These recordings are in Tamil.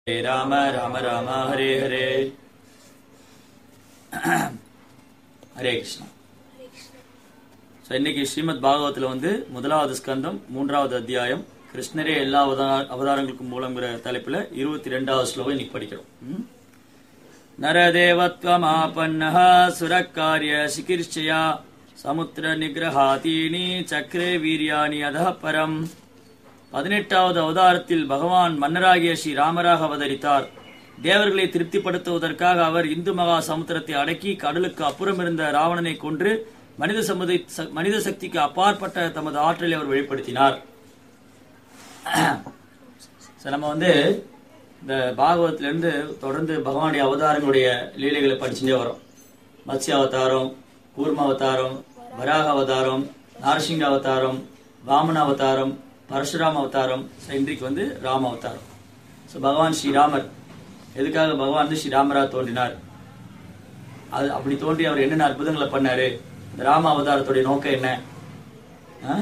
ஹரே ராம ராம ராம ஹரே ஹரே ஹரே கிருஷ்ணா ஸோ இன்னைக்கு ஸ்ரீமத் பாகவத்தில் வந்து முதலாவது ஸ்கந்தம் மூன்றாவது அத்தியாயம் கிருஷ்ணரே எல்லா அவதார அவதாரங்களுக்கும் மூலங்கிற தலைப்புல இருபத்தி ரெண்டாவது ஸ்லோகம் இன்னைக்கு படிக்கிறோம் ம்? நரதேவத்வமாபன்னः சுரக்காரிய சிகிர்ச்சயா சமுத்திர நிகிரஹாதீனி சக்கரே வீரியாணி அதः பரம் பதினெட்டாவது அவதாரத்தில் பகவான் மன்னராகிய ஸ்ரீ ராமராக அவதரித்தார் தேவர்களை திருப்திப்படுத்துவதற்காக அவர் இந்து மகா சமுத்திரத்தை அடக்கி கடலுக்கு அப்புறம் இருந்த ராவணனை கொன்று மனித சமுதை ச- மனித சக்திக்கு அப்பாற்பட்ட தமது ஆற்றலை அவர் வெளிப்படுத்தினார் So, நம்ம வந்து இந்த பாகவத்துல இருந்து தொடர்ந்து பகவானுடைய அவதாரங்களுடைய லீலைகளை படிச்சுட்டே வரோம் மத்ஸ்ய அவதாரம் கூர்ம அவதாரம் வராக அவதாரம் நாரசிங்க அவதாரம் வாமன அவதாரம் பரசுராம அவதாரம் So, இன்றைக்கு வந்து ராம அவதாரம் ஸோ பகவான் ஸ்ரீராமர் எதுக்காக பகவான் வந்து ஸ்ரீராமரா தோன்றினார் அது அப்படி தோன்றி அவர் என்னென்ன அற்புதங்களை பண்ணாரு இந்த ராம அவதாரத்துடைய நோக்கம் என்ன ஆ?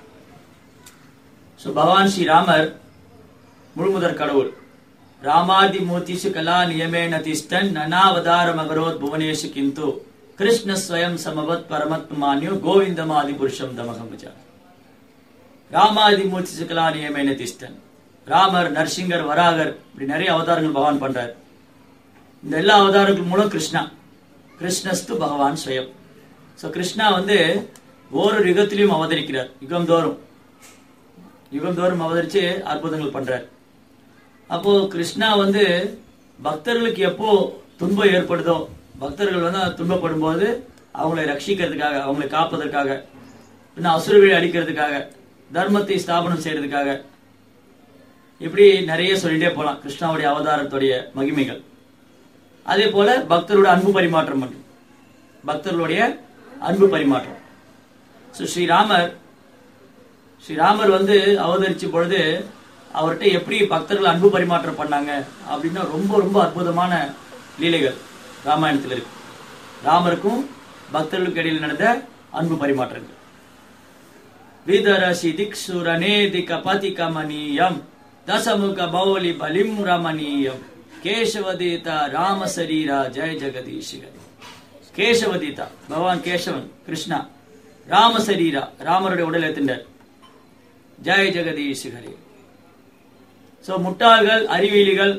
ஸோ பகவான் ஸ்ரீராமர் முழுமுதற் கடவுள் ராமாதி மூர்த்திஷு கலா நியமேன திஷ்டன் நனாவதார மகரோத் புவனேஷு கிந்து கிருஷ்ண ஸ்வயம் சமவத் பரமத்மான்யோ கோவிந்தமாதி புருஷம் தமகம் ராமாதி மூர்த்திஷு கலா நியமேன திஷ்டன் ராமர் நரசிங்கர் வராகர் இப்படி நிறைய அவதாரங்கள் பகவான் பண்றார் இந்த எல்லா அவதாரங்கள் மூலம் கிருஷ்ணா கிருஷ்ணஸ்து பகவான் ஸ்வயம் ஸோ கிருஷ்ணா வந்து ஓரொரு யுகத்திலையும் அவதரிக்கிறார் யுகம் தோறும் யுகம் தோறும் அவதரிச்சு அற்புதங்கள் பண்றார் அப்போ கிருஷ்ணா வந்து பக்தர்களுக்கு எப்போ துன்பம் ஏற்படுதோ பக்தர்கள் வந்து துன்பப்படும் போது அவங்களை ரட்சிக்கிறதுக்காக அவங்களை காப்பதற்காக பின்ன அசுரர்களை அடிக்கிறதுக்காக தர்மத்தை ஸ்தாபனம் செய்யறதுக்காக இப்படி நிறைய சொல்லிட்டே போலாம் கிருஷ்ணாவுடைய அவதாரத்துடைய மகிமைகள் அதே போல பக்தரோட அன்பு பரிமாற்றம் பண்ணும் பக்தர்களுடைய அன்பு பரிமாற்றம் ஸோ ஸ்ரீராமர் ஸ்ரீராமர் வந்து அவதரிச்ச பொழுது அவர்கிட்ட எப்படி பக்தர்கள் அன்பு பரிமாற்றம் பண்ணாங்க அப்படின்னா ரொம்ப ரொம்ப அற்புதமான லீலைகள் ராமாயணத்தில் இருக்கு ராமருக்கும் பக்தர்களுக்கு இடையில் நடந்த அன்பு பரிமாற்றங்கள் விதரசி திக்ஷுரனேதி கபதி கமனீயம் தசமுக பௌலி பலிம் ரமணீயம் கேசவதீதா ராம சரீரா ஜெய ஜெகதீஷிகர் கேசவதீதா பகவான் கேசவன் கிருஷ்ணா ராம சரீரா ராமருடைய உடல் ஏத்துண்டார் ஜெய ஜெகதீஷ் ஹரி சோ முட்டாள்கள் அறிவியலிகள்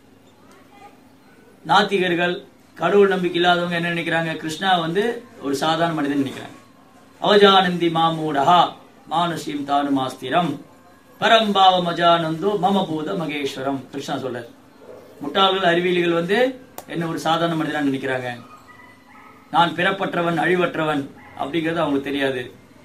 நாத்திகர்கள் கடவுள் நம்பிக்கை இல்லாதவங்க என்ன நினைக்கிறாங்க கிருஷ்ணா வந்து ஒரு சாதாரண மனிதன் நினைக்கிறாங்க அவஜானந்தி மாமூடஹா மானுஷீம் தானு மாஸ்திரம் பரம்பாவ மஜானந்தோ மம பூத மகேஸ்வரம் கிருஷ்ணா சொல்றார் முட்டாள்கள் அறிவியலிகள் வந்து என்ன ஒரு சாதாரண மனிதனா நினைக்கிறாங்க நான் பிறப்பற்றவன் அழிவற்றவன் அப்படிங்கிறது அவங்களுக்கு தெரியாது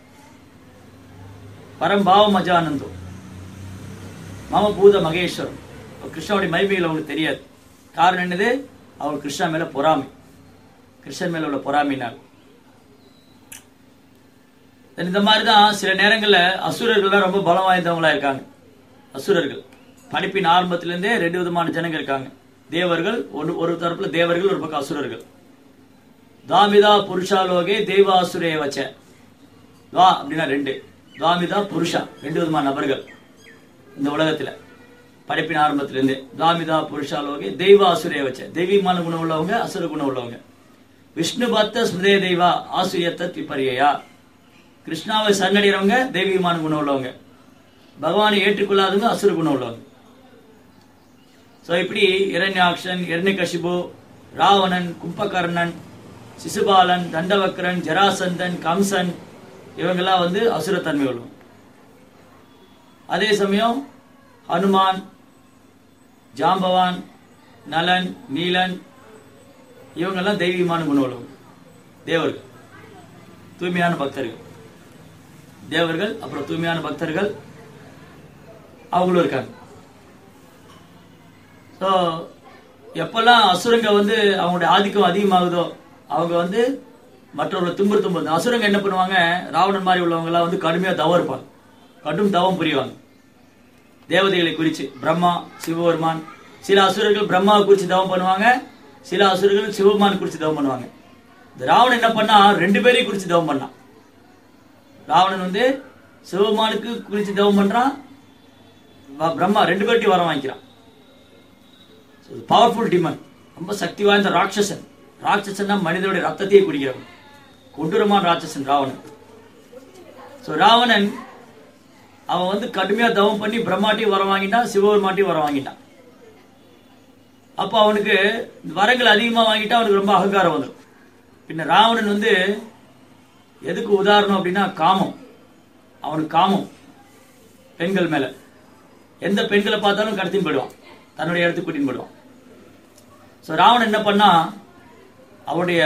பரம்பாவ மஜானந்தோ மம பூத மகேஸ்வரம் கிருஷ்ணாவுடைய மகிமைகள் அவங்களுக்கு தெரியாது காரணம் என்னது அவர் கிருஷ்ணா மேல பொறாமை கிருஷ்ணன் மேல உள்ள பொறாமையினால் இந்த மாதிரி தான் சில நேரங்கள்ல அசுரர்கள்லாம் ரொம்ப பலம் வாய்ந்தவங்களா இருக்காங்க அசுரர்கள் படிப்பின் ஆரம்பத்திலிருந்தே ரெண்டு விதமான ஜனங்க இருக்காங்க தேவர்கள் ஒரு ஒரு தரப்புல தேவர்கள் ஒரு பக்கம் அசுரர்கள் தாமிதா புருஷாலோகே தேவாசுரே வச்ச துவா அப்படின்னா ரெண்டு துவாமிதா புருஷா ரெண்டு விதமான நபர்கள் இந்த உலகத்துல படைப்பின் ஆரம்பத்திலிருந்து துவாமிதா புருஷாலோகே தெய்வாசுரே வச்ச தெய்வீகமான குணம் உள்ளவங்க அசுர குணம் உள்ளவங்க விஷ்ணு பக்த ஸ்மிருதே தெய்வா ஆசுரியத்த விபரியா கிருஷ்ணாவை சரணடைறவங்க தெய்வீகமான குணம் உள்ளவங்க பகவானை ஏற்றுக்கொள்ளாதவங்க அசுர குணம் உள்ளவங்க சோ இப்படி இரண்யாக்ஷன் இரண்யகசிபு ராவணன் கும்பகர்ணன் சிசுபாலன் தண்டவக்கரன் ஜராசந்தன் கம்சன் இவங்கெல்லாம் வந்து அசுரத்தன்மை உள்ளவங்க அதே சமயம் ஹனுமான் ஜாம்பவான் நலன் நீலன் இவங்கெல்லாம் தெய்வீகமான குணம் உள்ளவங்க தேவர்கள் தூய்மையான பக்தர்கள் தேவர்கள் அப்புறம் தூய்மையான பக்தர்கள் அவங்களும் இருக்காங்க ஸோ எப்பெல்லாம் அசுரங்க வந்து அவங்களுடைய ஆதிக்கம் அதிகமாகுதோ அவங்க வந்து மற்றவர்களை துன்புறுத்தும் போது அசுரங்க என்ன பண்ணுவாங்க ராவணன் மாதிரி உள்ளவங்க எல்லாம் வந்து கடுமையா தவம் இருப்பாங்க கடும் தவம் புரிவாங்க தேவதைகளை குறிச்சு பிரம்மா சிவபெருமான் சில அசுரர்கள் பிரம்மாவை குறிச்சு தவம் பண்ணுவாங்க சில அசுரர்கள் சிவபெருமான் குறிச்சு தவம் பண்ணுவாங்க இந்த ராவணன் என்ன பண்ணா ரெண்டு பேரையும் குறிச்சு தவம் பண்ணான் ராவணன் வந்து சிவபெருமானுக்கு குறிச்சு தவம் பண்றான் வ- பிரம்மா ரெண்டு பேர்ட்டையும் வரம் வாங்கிக்கிறான் பவர்ஃபுல் டிமன் ரொம்ப சக்தி வாய்ந்த ராட்சசன் ராட்சசன்னா மனிதனுடைய ரத்தத்தையே குடிக்கிறவன் கொடூரமான ராட்சசன் ராவணன் ஸோ ராவணன் அவன் வந்து கடுமையா தவம் பண்ணி பிரம்மாட்டையும் வர வாங்கிட்டான் சிவபெருமாட்டையும் வர வாங்கிட்டான் அப்போ அவனுக்கு வரங்கள் அதிகமா வாங்கிட்டா அவனுக்கு ரொம்ப அகங்காரம் வந்துடும் பின்ன ராவணன் வந்து எதுக்கு உதாரணம் அப்படின்னா காமம் அவனுக்கு காமம் பெண்கள் மேல எந்த பெண்களை பார்த்தாலும் கடத்தின்னு போயிடுவான் தன்னுடைய இடத்துக்கு கூட்டின்னு போயிடுவான் ஸோ ராவணன் என்ன பண்ணா அவனுடைய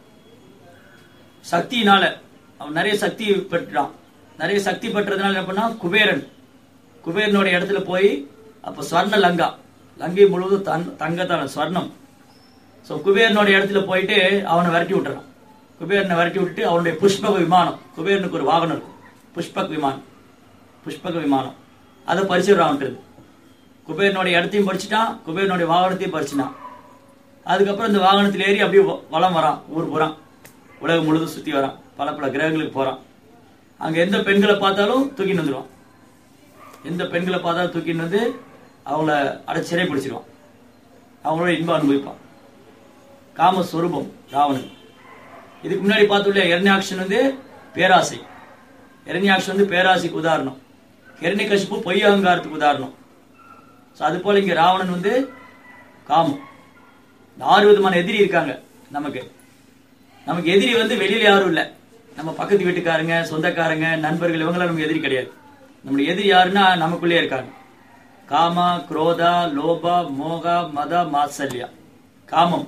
சக்தியினால அவன் நிறைய சக்தி பெற்றான் நிறைய சக்தி பெற்றதுனால என்ன பண்ணா குபேரன் குபேரனுடைய இடத்துல போய் அப்ப ஸ்வர்ண லங்கா லங்கை முழுவதும் தன் தங்கத்தான ஸ்வர்ணம் ஸோ குபேரனுடைய இடத்துல போயிட்டு அவனை விரட்டி விட்டுறான் குபேரனை விரட்டி விட்டுட்டு அவனுடைய புஷ்பக விமானம் குபேரனுக்கு ஒரு வாகனம் இருக்கும் புஷ்பக் விமானம் புஷ்பக விமானம் அதை பறிச்சிடுறான்ட்டு குபேரனுடைய இடத்தையும் பறிச்சுட்டான் குபேரனுடைய வாகனத்தையும் பறிச்சுட்டான் அதுக்கப்புறம் இந்த வாகனத்தில் ஏறி அப்படியே வ- வலம் வரான் ஊர் பூரா உலகம் முழுதும் சுத்தி வரான் பல பல கிரகங்களுக்கு போறான் அங்க எந்த பெண்களை பார்த்தாலும் தூக்கிட்டு வந்துடுவான் எந்த பெண்களை பார்த்தாலும் தூக்கிட்டு வந்து அவங்கள அடைச்சு சிறை பிடிச்சிருவான் அவங்களோட இன்பம் அனுபவிப்பான் காமஸ்வரூபம் ராவணன் இதுக்கு முன்னாடி பார்த்துள்ள இரண்யாக்ஷன் வந்து பேராசை இரண்யாக்ஷன் வந்து பேராசைக்கு உதாரணம் ஹிரண்யகசிப்பு பொய் அகங்காரத்துக்கு உதாரணம் ஸோ அது போல இங்க ராவணன் வந்து காமம் இந்த ஆறு விதமான எதிரி இருக்காங்க நமக்கு நமக்கு எதிரி வந்து வெளியில யாரும் இல்ல நம்ம பக்கத்து வீட்டுக்காரங்க சொந்தக்காரங்க நண்பர்கள் இவங்களாம் நமக்கு எதிரி கிடையாது நம்முடைய எதிரி யாருன்னா நமக்குள்ளே இருக்காங்க காமா குரோதா லோபா மோகா மத மாத்சல்யா காமம்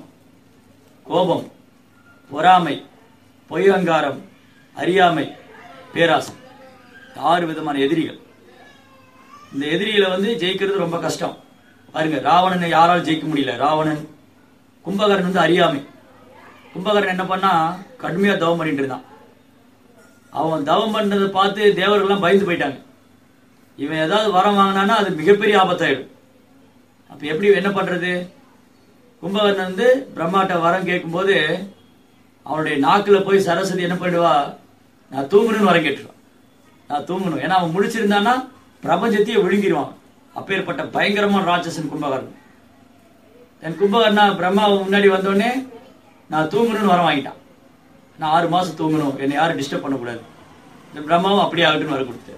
கோபம் பொறாமை பொய்யங்காரம் அறியாமை பேராசை இந்த ஆறு விதமான எதிரிகள் இந்த எதிரிகளை வந்து ஜெயிக்கிறது ரொம்ப கஷ்டம் பாருங்க ராவணனை யாராலும் ஜெயிக்க முடியல ராவணன் கும்பகரன் வந்து அறியாமை கும்பகரன் என்ன பண்ணா கடுமையா தவம் பண்ணிட்டு இருந்தான் அவன் தவம் பண்ணதை பார்த்து தேவர்கள்லாம் பயந்து போயிட்டாங்க இவன் ஏதாவது வரம் வாங்கினான்னா அது மிகப்பெரிய ஆபத்தாயிடும் அப்ப எப்படி என்ன பண்றது கும்பகர்ணன் வந்து பிரம்மாட்ட வரம் கேட்கும்போது அவனுடைய நாக்குல போய் சரஸ்வதி என்ன பண்ணுவா நான் தூங்கணும்னு வரம் கேட்டுருவான் நான் தூங்கணும் ஏன்னா அவன் முழிச்சிருந்தான்னா பிரபஞ்சத்தையே விழுங்கிடுவான் அப்பேற்பட்ட பயங்கரமான ராட்சசன் கும்பகர்ணன் என் கும்பகர்ணா பிரம்மா முன்னாடி வந்தோடனே நான் தூங்கணும்னு வரம் வாங்கிட்டான் நான் ஆறு மாசம் தூங்கணும் என்னை யாரும் டிஸ்டர்ப் பண்ணக்கூடாது இந்த பிரம்மாவும் அப்படியே ஆகட்டும்னு வர கொடுத்தேன்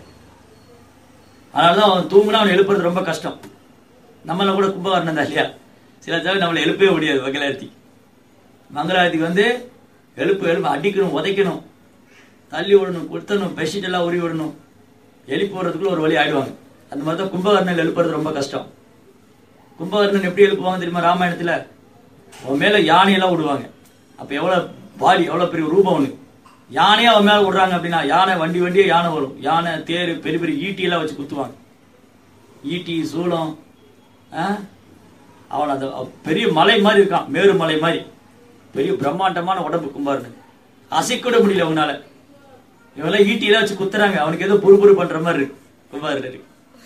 அதனாலதான் அவன் தூங்குனா அவன் எழுப்புறது ரொம்ப கஷ்டம் நம்மள கூட கும்பகர்ணன் தான் இல்லையா சில தடவை நம்மளை எழுப்பவே முடியாது மங்களாரத்தி மங்களாரத்திக்கு வந்து எழுப்பு எழுப்பு அடிக்கணும் உதைக்கணும் தள்ளி விடணும் குத்தணும் பெட்ஷீட் எல்லாம் உருவி விடணும் எழுப்பி விடுறதுக்குள்ள ஒரு வழி ஆயிடுவாங்க அந்த மாதிரி தான் கும்பகர்ணன் எழுப்புறது ரொம்ப கஷ்டம் கும்பகர்ணன் எப்படி எழுப்புவாங்க தெரியுமா ராமாயணத்துல அவன் மேல யானையெல்லாம் விடுவாங்க அப்ப எவ்வளவு பாடி எவ்வளவு பெரிய ரூபம் அவனுக்கு யானையே அவன் மேல விடுறாங்க அப்படின்னா யானை வண்டி வண்டியே யானை வரும் யானை தேர் பெரிய பெரிய ஈட்டி எல்லாம் வச்சு குத்துவாங்க ஈட்டி சூளம் ஆ? அவன் அந்த அவ- பெரிய மலை மாதிரி இருக்கான் மேரு மலை மாதிரி பெரிய பிரம்மாண்டமான உடம்பு கும்பாருன்னு அசைக்கூட முடியல அவனால இவெல்லாம் ஈட்டியெல்லாம் வச்சு குத்துறாங்க அவனுக்கு ஏதோ புரு புரு பண்ற மாதிரி இருக்கு கும்பாரு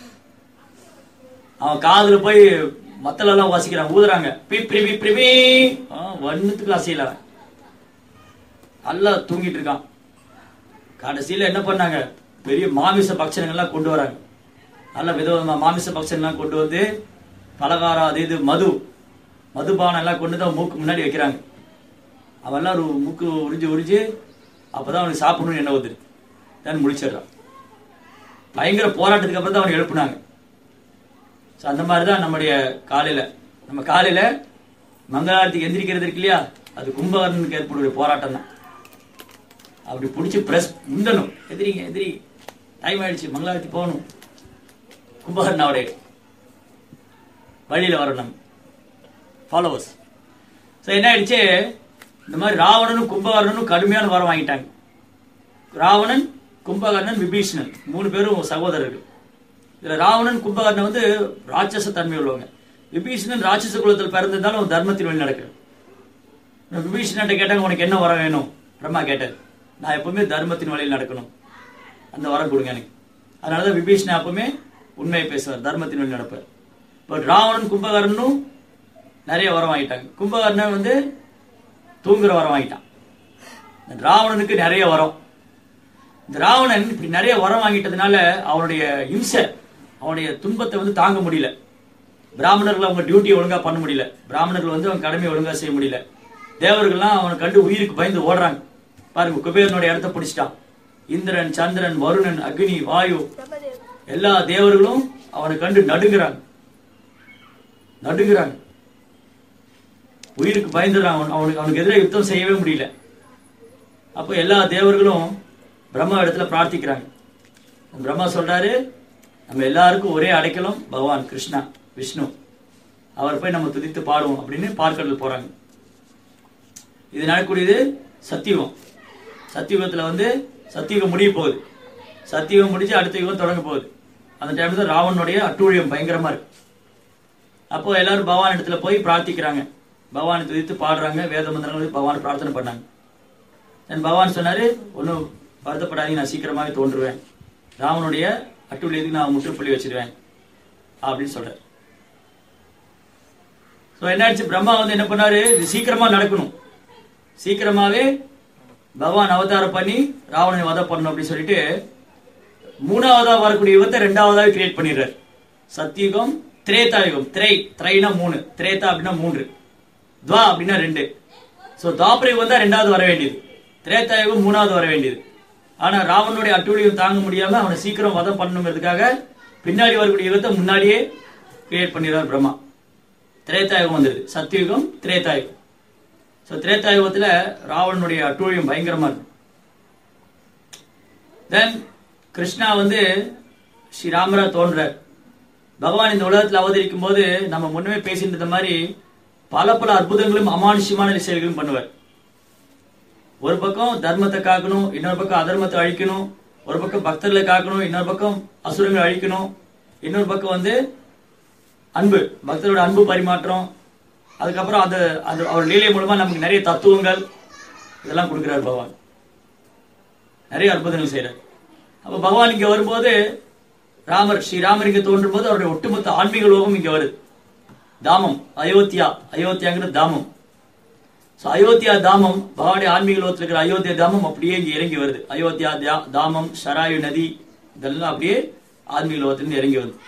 அவன் காதுல போய் மத்தள எல்லாம் வாசிக்கிறான் ஊதுறாங்க பிப்ரி பிப்ரி வண்ணத்துக்கு அசையல அவன். நல்லா தூங்கிட்டு இருக்கான் கடைசியில என்ன பண்ணாங்க பெரிய மாமிச பக்ஷணங்கள்லாம் கொண்டு வராங்க நல்ல விதவிதமா மாமிச பக்ஷங்கள்லாம் கொண்டு வந்து பலகாரம் அது இது மது மதுபானம் எல்லாம் கொண்டு தான் மூக்கு முன்னாடி வைக்கிறாங்க அவன் எல்லாம் ஒரு மூக்கு உறிஞ்சு உறிஞ்சு அப்பதான் அவனுக்கு சாப்பிடணும்னு என்ன வந்துரு தான் முடிச்சிடுறான் பயங்கர போராட்டத்துக்கு அப்புறம் தான் அவனை எழுப்புனாங்க ஸோ அந்த மாதிரி தான் நம்முடைய காலையில நம்ம காலையில மங்களாரத்துக்கு எந்திரிக்கிறது இருக்கு இல்லையா அது கும்பகர்ணனுக்கு ஏற்படக்கூடிய போராட்டம் தான் அப்படி பிடிச்சி பிரஸ் முந்தணும் எதிரிங்க எதிரி டைம் ஆயிடுச்சு மங்களாரத்தி போகணும் கும்பகர்ணாவுடைய வழியில வரணும் ஃபாலோவர்ஸ் ஸோ என்ன ஆயிடுச்சு இந்த மாதிரி ராவணனும் கும்பகர்ணனும் கடுமையான வரம் வாங்கிட்டாங்க ராவணன் கும்பகர்ணன் விபீஷணன் மூணு பேரும் சகோதரர்கள் இதுல ராவணன் கும்பகர்ணன் வந்து ராட்சச தன்மை உள்ளவங்க விபீஷணன் ராட்சச குலத்தில் பிறந்திருந்தாலும் அவன் தர்மத்தின் வழி நடக்கிறான் விபீஷணன் கேட்டாங்க உனக்கு என்ன வரம் வேணும் பிரம்மா கேட்டார் நான் எப்பவுமே தர்மத்தின் வழியில் நடக்கணும் அந்த வரம் கொடுங்க எனக்கு அதனாலதான் விபீஷணன் எப்பவுமே உண்மையை பேசுவார் தர்மத்தின் வழி நடப்பார் பட் ராவணன் கும்பகர்ணனும் நிறைய வரம் வாங்கிட்டாங்க கும்பகர்ணன் வந்து தூங்குற வரம் வாங்கிட்டான் இந்த ராவணனுக்கு நிறைய வரம் இந்த ராவணன் இப்படி நிறைய வரம் வாங்கிட்டதுனால அவனுடைய இம்சை அவனுடைய துன்பத்தை வந்து தாங்க முடியல பிராமணர்கள் அவங்க டியூட்டியை ஒழுங்கா பண்ண முடியல பிராமணர்கள் வந்து அவங்க கடமையை ஒழுங்கா செய்ய முடியல தேவர்கள்லாம் அவனை கண்டு உயிருக்கு பயந்து ஓடுறாங்க பாருங்க குபேரனுடைய இடத்த பிடிச்சிட்டான் இந்திரன் சந்திரன் வருணன் அக்னி வாயு எல்லா தேவர்களும் அவனை கண்டு நடுங்குறாங்க நடுங்குறாங்க உயிருக்கு பயந்துடுறான் அவன் அவனுக்கு அவனுக்கு எதிராக யுத்தம் செய்யவே முடியல அப்போ எல்லா தேவர்களும் பிரம்மா இடத்துல பிரார்த்திக்கிறாங்க பிரம்மா சொல்றாரு நம்ம எல்லாருக்கும் ஒரே அடைக்கலம் பகவான் கிருஷ்ணா விஷ்ணு அவர் போய் நம்ம துதித்து பாடுவோம் அப்படின்னு பார்க்கடல் போறாங்க இது நடக்கக்கூடியது சத்தியுகம் சத்தியுகத்துல வந்து சத்தியுகம் முடிய போகுது சத்தியுகம் முடிஞ்சு அடுத்த யுகம் தொடங்க போகுது அந்த டைம்ல தான் ராவனுடைய அட்டூழியம் பயங்கரமா இருக்கு அப்போ எல்லாரும் பகவான் இடத்துல போய் பிரார்த்திக்கிறாங்க பகவானை துதித்து பாடுறாங்க வேத மந்திரங்கள் வந்து பகவான் பிரார்த்தனை பண்ணாங்க தென் பகவான் சொன்னாரு ஒன்றும் வருத்தப்படாதீங்க நான் சீக்கிரமாவே தோன்றுவேன் ராவனுடைய அட்டூழியத்துக்கு நான் முற்றுப்புள்ளி வச்சிருவேன் அப்படின்னு சொல்றாரு ஸோ என்னாச்சு பிரம்மா வந்து என்ன பண்ணாரு இது சீக்கிரமா நடக்கணும் சீக்கிரமாவே பகவான் அவதாரம் பண்ணி ராவணனை வதம் பண்ணணும் அப்படின்னு சொல்லிட்டு மூணாவதா வரக்கூடிய யுகத்தை ரெண்டாவதாக கிரியேட் பண்ணிடுறாரு சத்தியுகம் திரேதா யுகம் திரை திரைனா மூணு திரேதா அப்படின்னா மூன்று துவா அப்படின்னா ரெண்டு ஸோ தாபர யுகம் தான் ரெண்டாவது வர வேண்டியது திரேதா யுகம் மூணாவது வர வேண்டியது ஆனா ராவனுடைய அட்டூழியம் தாங்க முடியாம அவனை சீக்கிரம் வதம் பண்ணணுங்கிறதுக்காக பின்னாடி வரக்கூடிய யுகத்தை முன்னாடியே கிரியேட் பண்ணிடுறார் பிரம்மா திரேதாயுகம் வந்துருது சத்தியுகம் திரேதாயுகம் ஸோ திரேதாயுகத்துல ராவணனுடைய அட்டூழியம் பயங்கரமா இருக்கு தென் கிருஷ்ணா வந்து ஸ்ரீராமரா தோன்றார் பகவான் இந்த உலகத்துல அவதரிக்கும் போது நம்ம முன்னமே பேசிட்டு இருந்த மாதிரி பல பல அற்புதங்களும் அமானுஷ்யமான செயல்களும் பண்ணுவார் ஒரு பக்கம் தர்மத்தை காக்கணும் இன்னொரு பக்கம் அதர்மத்தை அழிக்கணும் ஒரு பக்கம் பக்தர்களை காக்கணும் இன்னொரு பக்கம் அசுரங்களை அழிக்கணும் இன்னொரு பக்கம் வந்து அன்பு பக்தரோட அன்பு பரிமாற்றம் அதுக்கப்புறம் அது அது அவர் லீலை மூலமா நமக்கு நிறைய தத்துவங்கள் இதெல்லாம் கொடுக்கிறார் பகவான் நிறைய அற்புதங்கள் செய்யறார் அப்ப பகவான் இங்க வரும்போது ராமர் ஸ்ரீராமர் இங்க தோன்றும் போது அவருடைய ஒட்டுமொத்த ஆன்மீக லோகம் இங்க வருது தாமம் அயோத்தியா அயோத்தியாங்கிற தாமம் சோ அயோத்தியா தாமம் பகவானுடைய ஆன்மீக லோகத்தில் இருக்கிற அயோத்தியா தாமம் அப்படியே இங்க இறங்கி வருது அயோத்தியா தா- தாமம் ஷராயு நதி இதெல்லாம் அப்படியே ஆன்மீக லோகத்திலிருந்து இறங்கி வருது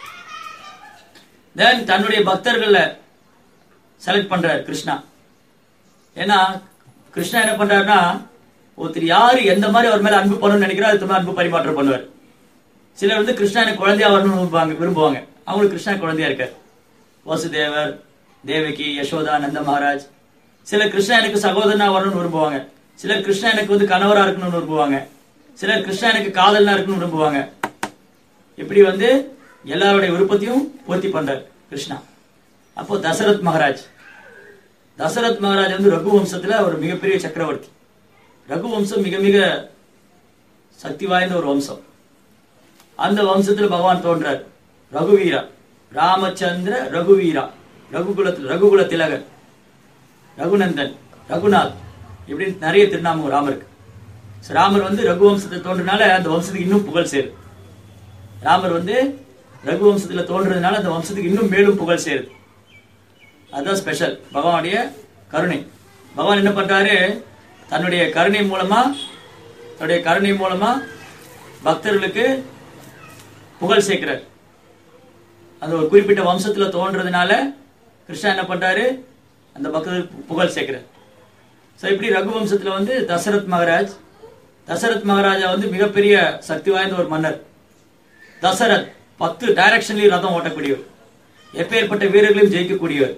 தென் தன்னுடைய பக்தர்கள்ல செலக்ட் பண்றாரு கிருஷ்ணா ஏன்னா கிருஷ்ணா என்ன பண்றாருன்னா ஒருத்தர் யாரு எந்த மாதிரி அவர் மேல அன்பு பண்ணணும்னு நினைக்கிறா அது அன்பு பரிமாற்றம் பண்ணுவார் சிலர் வந்து கிருஷ்ணா எனக்கு குழந்தையா வரணும்னு விரும்புவாங்க விரும்புவாங்க அவங்களுக்கு கிருஷ்ணா குழந்தையா இருக்கார் வசுதேவர் தேவகி யசோதா நந்த மகாராஜ் சிலர் கிருஷ்ணா எனக்கு சகோதரனா வரணும்னு விரும்புவாங்க சிலர் கிருஷ்ணா எனக்கு வந்து கணவரா இருக்கணும்னு விரும்புவாங்க சிலர் கிருஷ்ணா எனக்கு காதலனா இருக்கணும்னு விரும்புவாங்க இப்படி வந்து எல்லாருடைய விருப்பத்தையும் பூர்த்தி பண்றார் கிருஷ்ணா அப்போ தசரத் மகாராஜ் தசரத் மகாராஜ் வந்து ரகு வம்சத்துல ஒரு மிகப்பெரிய சக்கரவர்த்தி ரகு வம்சம் மிக மிக சக்தி வாய்ந்த ஒரு வம்சம் அந்த வம்சத்துல பகவான் தோன்றார் ரகுவீரா ராமச்சந்திர ரகுவீரா ரகுகுலத்தில் ரகுகுல திலகர் ரகுநந்தன் ரகுநாத் இப்படி நிறைய திருநாமம் ராமருக்கு So, ராமர் வந்து ரகு வம்சத்தை தோன்றனால அந்த வம்சத்துக்கு இன்னும் புகழ் சேருது ராமர் வந்து ரகு வம்சத்துல தோன்றதுனால அந்த வம்சத்துக்கு இன்னும் மேலும் புகழ் சேருது அதுதான் ஸ்பெஷல் பகவானுடைய கருணை பகவான் என்ன பண்றாரு தன்னுடைய கருணை மூலமா தன்னுடைய கருணை மூலமா பக்தர்களுக்கு புகழ் சேர்க்கிறார் அந்த ஒரு குறிப்பிட்ட வம்சத்துல தோன்றதுனால கிருஷ்ணா என்ன பண்றாரு அந்த பக்தர்களுக்கு புகழ் சேர்க்கிறார் சோ இப்படி ரகு வம்சத்துல வந்து தசரத் மகாராஜ் தசரத் மகாராஜா வந்து மிகப்பெரிய சக்தி வாய்ந்த ஒரு மன்னர் தசரத் பத்து டைரக்ஷன்லயும் ரதம் ஓட்டக்கூடியவர் எப்பேற்பட்ட வீரர்களையும் ஜெயிக்கக்கூடியவர்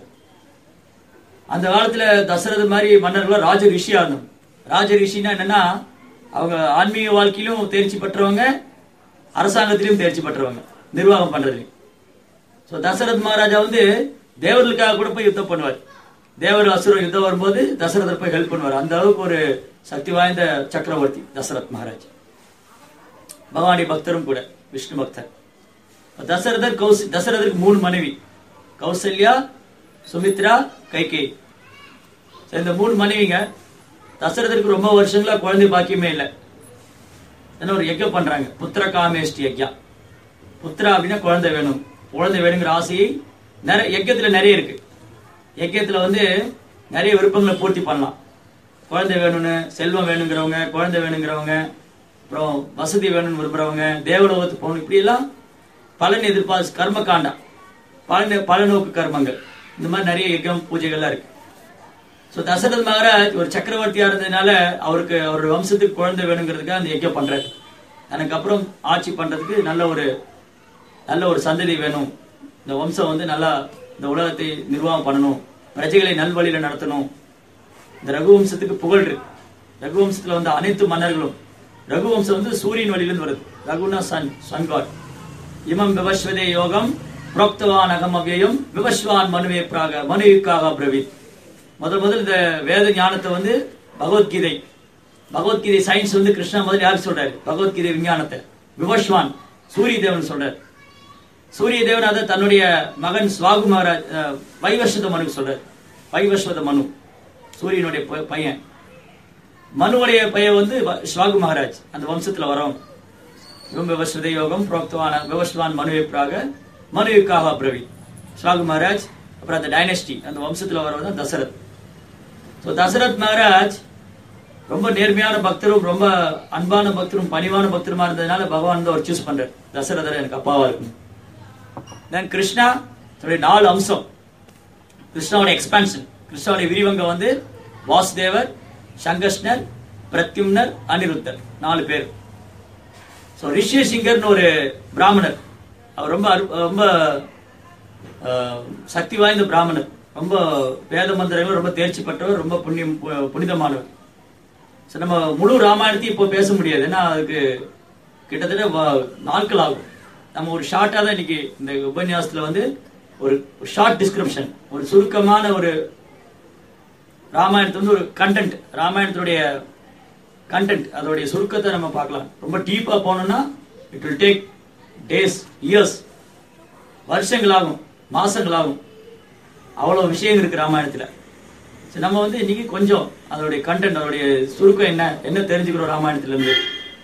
அந்த காலத்துல தசரத மாதிரி மன்னர்கள் ராஜ ரிஷியா இருந்தோம் ராஜ ரிஷின்னா என்னன்னா அவங்க ஆன்மீக வாழ்க்கையிலும் தேர்ச்சி பெற்றவங்க அரசாங்கத்திலும் தேர்ச்சி பெற்றவங்க நிர்வாகம் பண்றதுலையும் சோ தசரத் மகாராஜா வந்து தேவர்களுக்காக கூட போய் யுத்தம் பண்ணுவார் தேவர் அசுர யுத்தம் வரும்போது தசரதர் போய் ஹெல்ப் பண்ணுவார் அந்த அளவுக்கு ஒரு சக்தி வாய்ந்த சக்கரவர்த்தி தசரத் மகாராஜ் பகவானுடைய பக்தரும் கூட விஷ்ணு பக்தர் தசரதர் கௌசி தசரதருக்கு மூணு மனைவி கௌசல்யா சுமித்ரா கைகேயி So, இந்த மூணு மனைவிங்க தசரதருக்கு ரொம்ப வருஷங்களா குழந்தை பாக்கியமே இல்லை என்ன ஒரு யஜ்யம் பண்றாங்க புத்திர காமேஷ்டி யஜ்யா புத்திரா அப்படின்னா குழந்தை வேணும் குழந்தை வேணுங்கிற ஆசையை நிறைய யஜ்யத்துல நிறைய இருக்கு யஜ்யத்துல வந்து நிறைய விருப்பங்களை பூர்த்தி பண்ணலாம் குழந்தை வேணும்னு செல்வம் வேணுங்கிறவங்க குழந்தை வேணுங்கிறவங்க அப்புறம் வசதி வேணும்னு விரும்புறவங்க தேவலோகத்துக்கு போகணும் இப்படி எல்லாம் பலன் எதிர்பார்த்து கர்ம காண்டா பல பலநோக்கு கர்மங்கள் இந்த மாதிரி நிறைய யஜ்யம் பூஜைகள்லாம் இருக்கு ஸோ தசரத் மகாராஜ் ஒரு சக்கரவர்த்தியா இருந்ததுனால அவருக்கு அவரோட வம்சத்துக்கு குழந்தை வேணுங்கிறதுக்காக அந்த யஜ்யம் பண்றாரு எனக்கு அப்புறம் ஆட்சி பண்றதுக்கு நல்ல ஒரு நல்ல ஒரு சந்ததி வேணும் இந்த வம்சம் வந்து நல்லா இந்த உலகத்தை நிர்வாகம் பண்ணணும் பிரஜைகளை நல்வழியில நடத்தணும் இந்த ரகுவம்சத்துக்கு புகழ் இருக்கு ரகுவம்சத்துல வந்து அனைத்து மன்னர்களும் ரகுவம்சம் வந்து சூரியன் வழியிலிருந்து வருது ரகுனா சன் சன் காட் இமம் விவஸ்வதே யோகம் புரோக்தவான் அகம் அவ்யயம் விவஸ்வான் மனுவே பிராக மனுவுக்காக பிரவீத் முதல் முதல் இந்த வேத ஞானத்தை வந்து பகவத்கீதை பகவத்கீதை சயின்ஸ் வந்து கிருஷ்ணா முதல்ல யாருக்கு சொல்றாரு பகவத்கீதை விஞ்ஞானத்தை விவஸ்வான் சூரிய தேவன் சொல்றாரு சூரிய தேவன் அதை தன்னுடைய மகன் ஸ்வாகு மகாராஜ் அஹ், வைவஸ்வத மனுக்கு சொல்றாரு வைவஸ்வத மனு சூரியனுடைய ப- பையன் மனுவுடைய பையன் வந்து வ- ஸ்வாகு மகாராஜ் அந்த வம்சத்துல வரவங்க இவம் விவஸ்வத யோகம் புரோக்தவான விவஸ்வான் மனுவிற்காக மனுவிற்காக பிரவி ஸ்வாகு மகாராஜ் அப்புறம் அந்த டைனஸ்டி அந்த வம்சத்துல வரவர் தான் தசரத் ஸோ தசரத் மகாராஜ் ரொம்ப நேர்மையான பக்தரும் ரொம்ப அன்பான பக்தரும் பணிவான பக்தருமா இருந்ததுனால பகவான் வந்து அவர் சூஸ் பண்றார் தசரதர் எனக்கு அப்பாவா இருக்கும் தென் கிருஷ்ணா தன்னுடைய நாலு அம்சம் கிருஷ்ணாவோட எக்ஸ்பான்ஷன் கிருஷ்ணாவுடைய விரிவங்க வந்து வாசுதேவர் சங்கஷ்ணர் பிரத்யும்னர் அனிருத்தர் நாலு பேர் ஸோ ரிஷியசிங்கர்னு ஒரு பிராமணர் அவர் ரொம்ப அரு- ரொம்ப அஹ், சக்தி வாய்ந்த பிராமணர் ரொம்ப வேத மந்திரங்கள் ரொம்ப தேர்ச்சி பெற்றவர் ரொம்ப புண்ணியம் பு- புனிதமானவர் ஸோ நம்ம முழு ராமாயணத்தையும் இப்போ பேச முடியாது ஏன்னா அதுக்கு கிட்டத்தட்ட வ- நாட்கள் ஆகும் நம்ம ஒரு ஷார்ட்டாக தான் இன்னைக்கு இந்த உபன்யாசத்தில் வந்து ஒரு ஷார்ட் டிஸ்கிரிப்ஷன் ஒரு சுருக்கமான ஒரு ராமாயணத்து வந்து ஒரு கண்டென்ட் ராமாயணத்துடைய கண்டென்ட் அதோடைய சுருக்கத்தை நம்ம பார்க்கலாம் ரொம்ப டீப்பா போனோம்னா it will take days years வருஷங்கள் ஆகும் மாசங்கள் ஆகும் அவ்வளவு விஷயங்கள் இருக்கு ராமாயணத்துல சரி நம்ம வந்து இன்னைக்கு கொஞ்சம் அதோடைய கண்டென்ட் அதோடைய சுருக்கம் என்ன என்ன தெரிஞ்சுக்கிறோம் ராமாயணத்துல இருந்து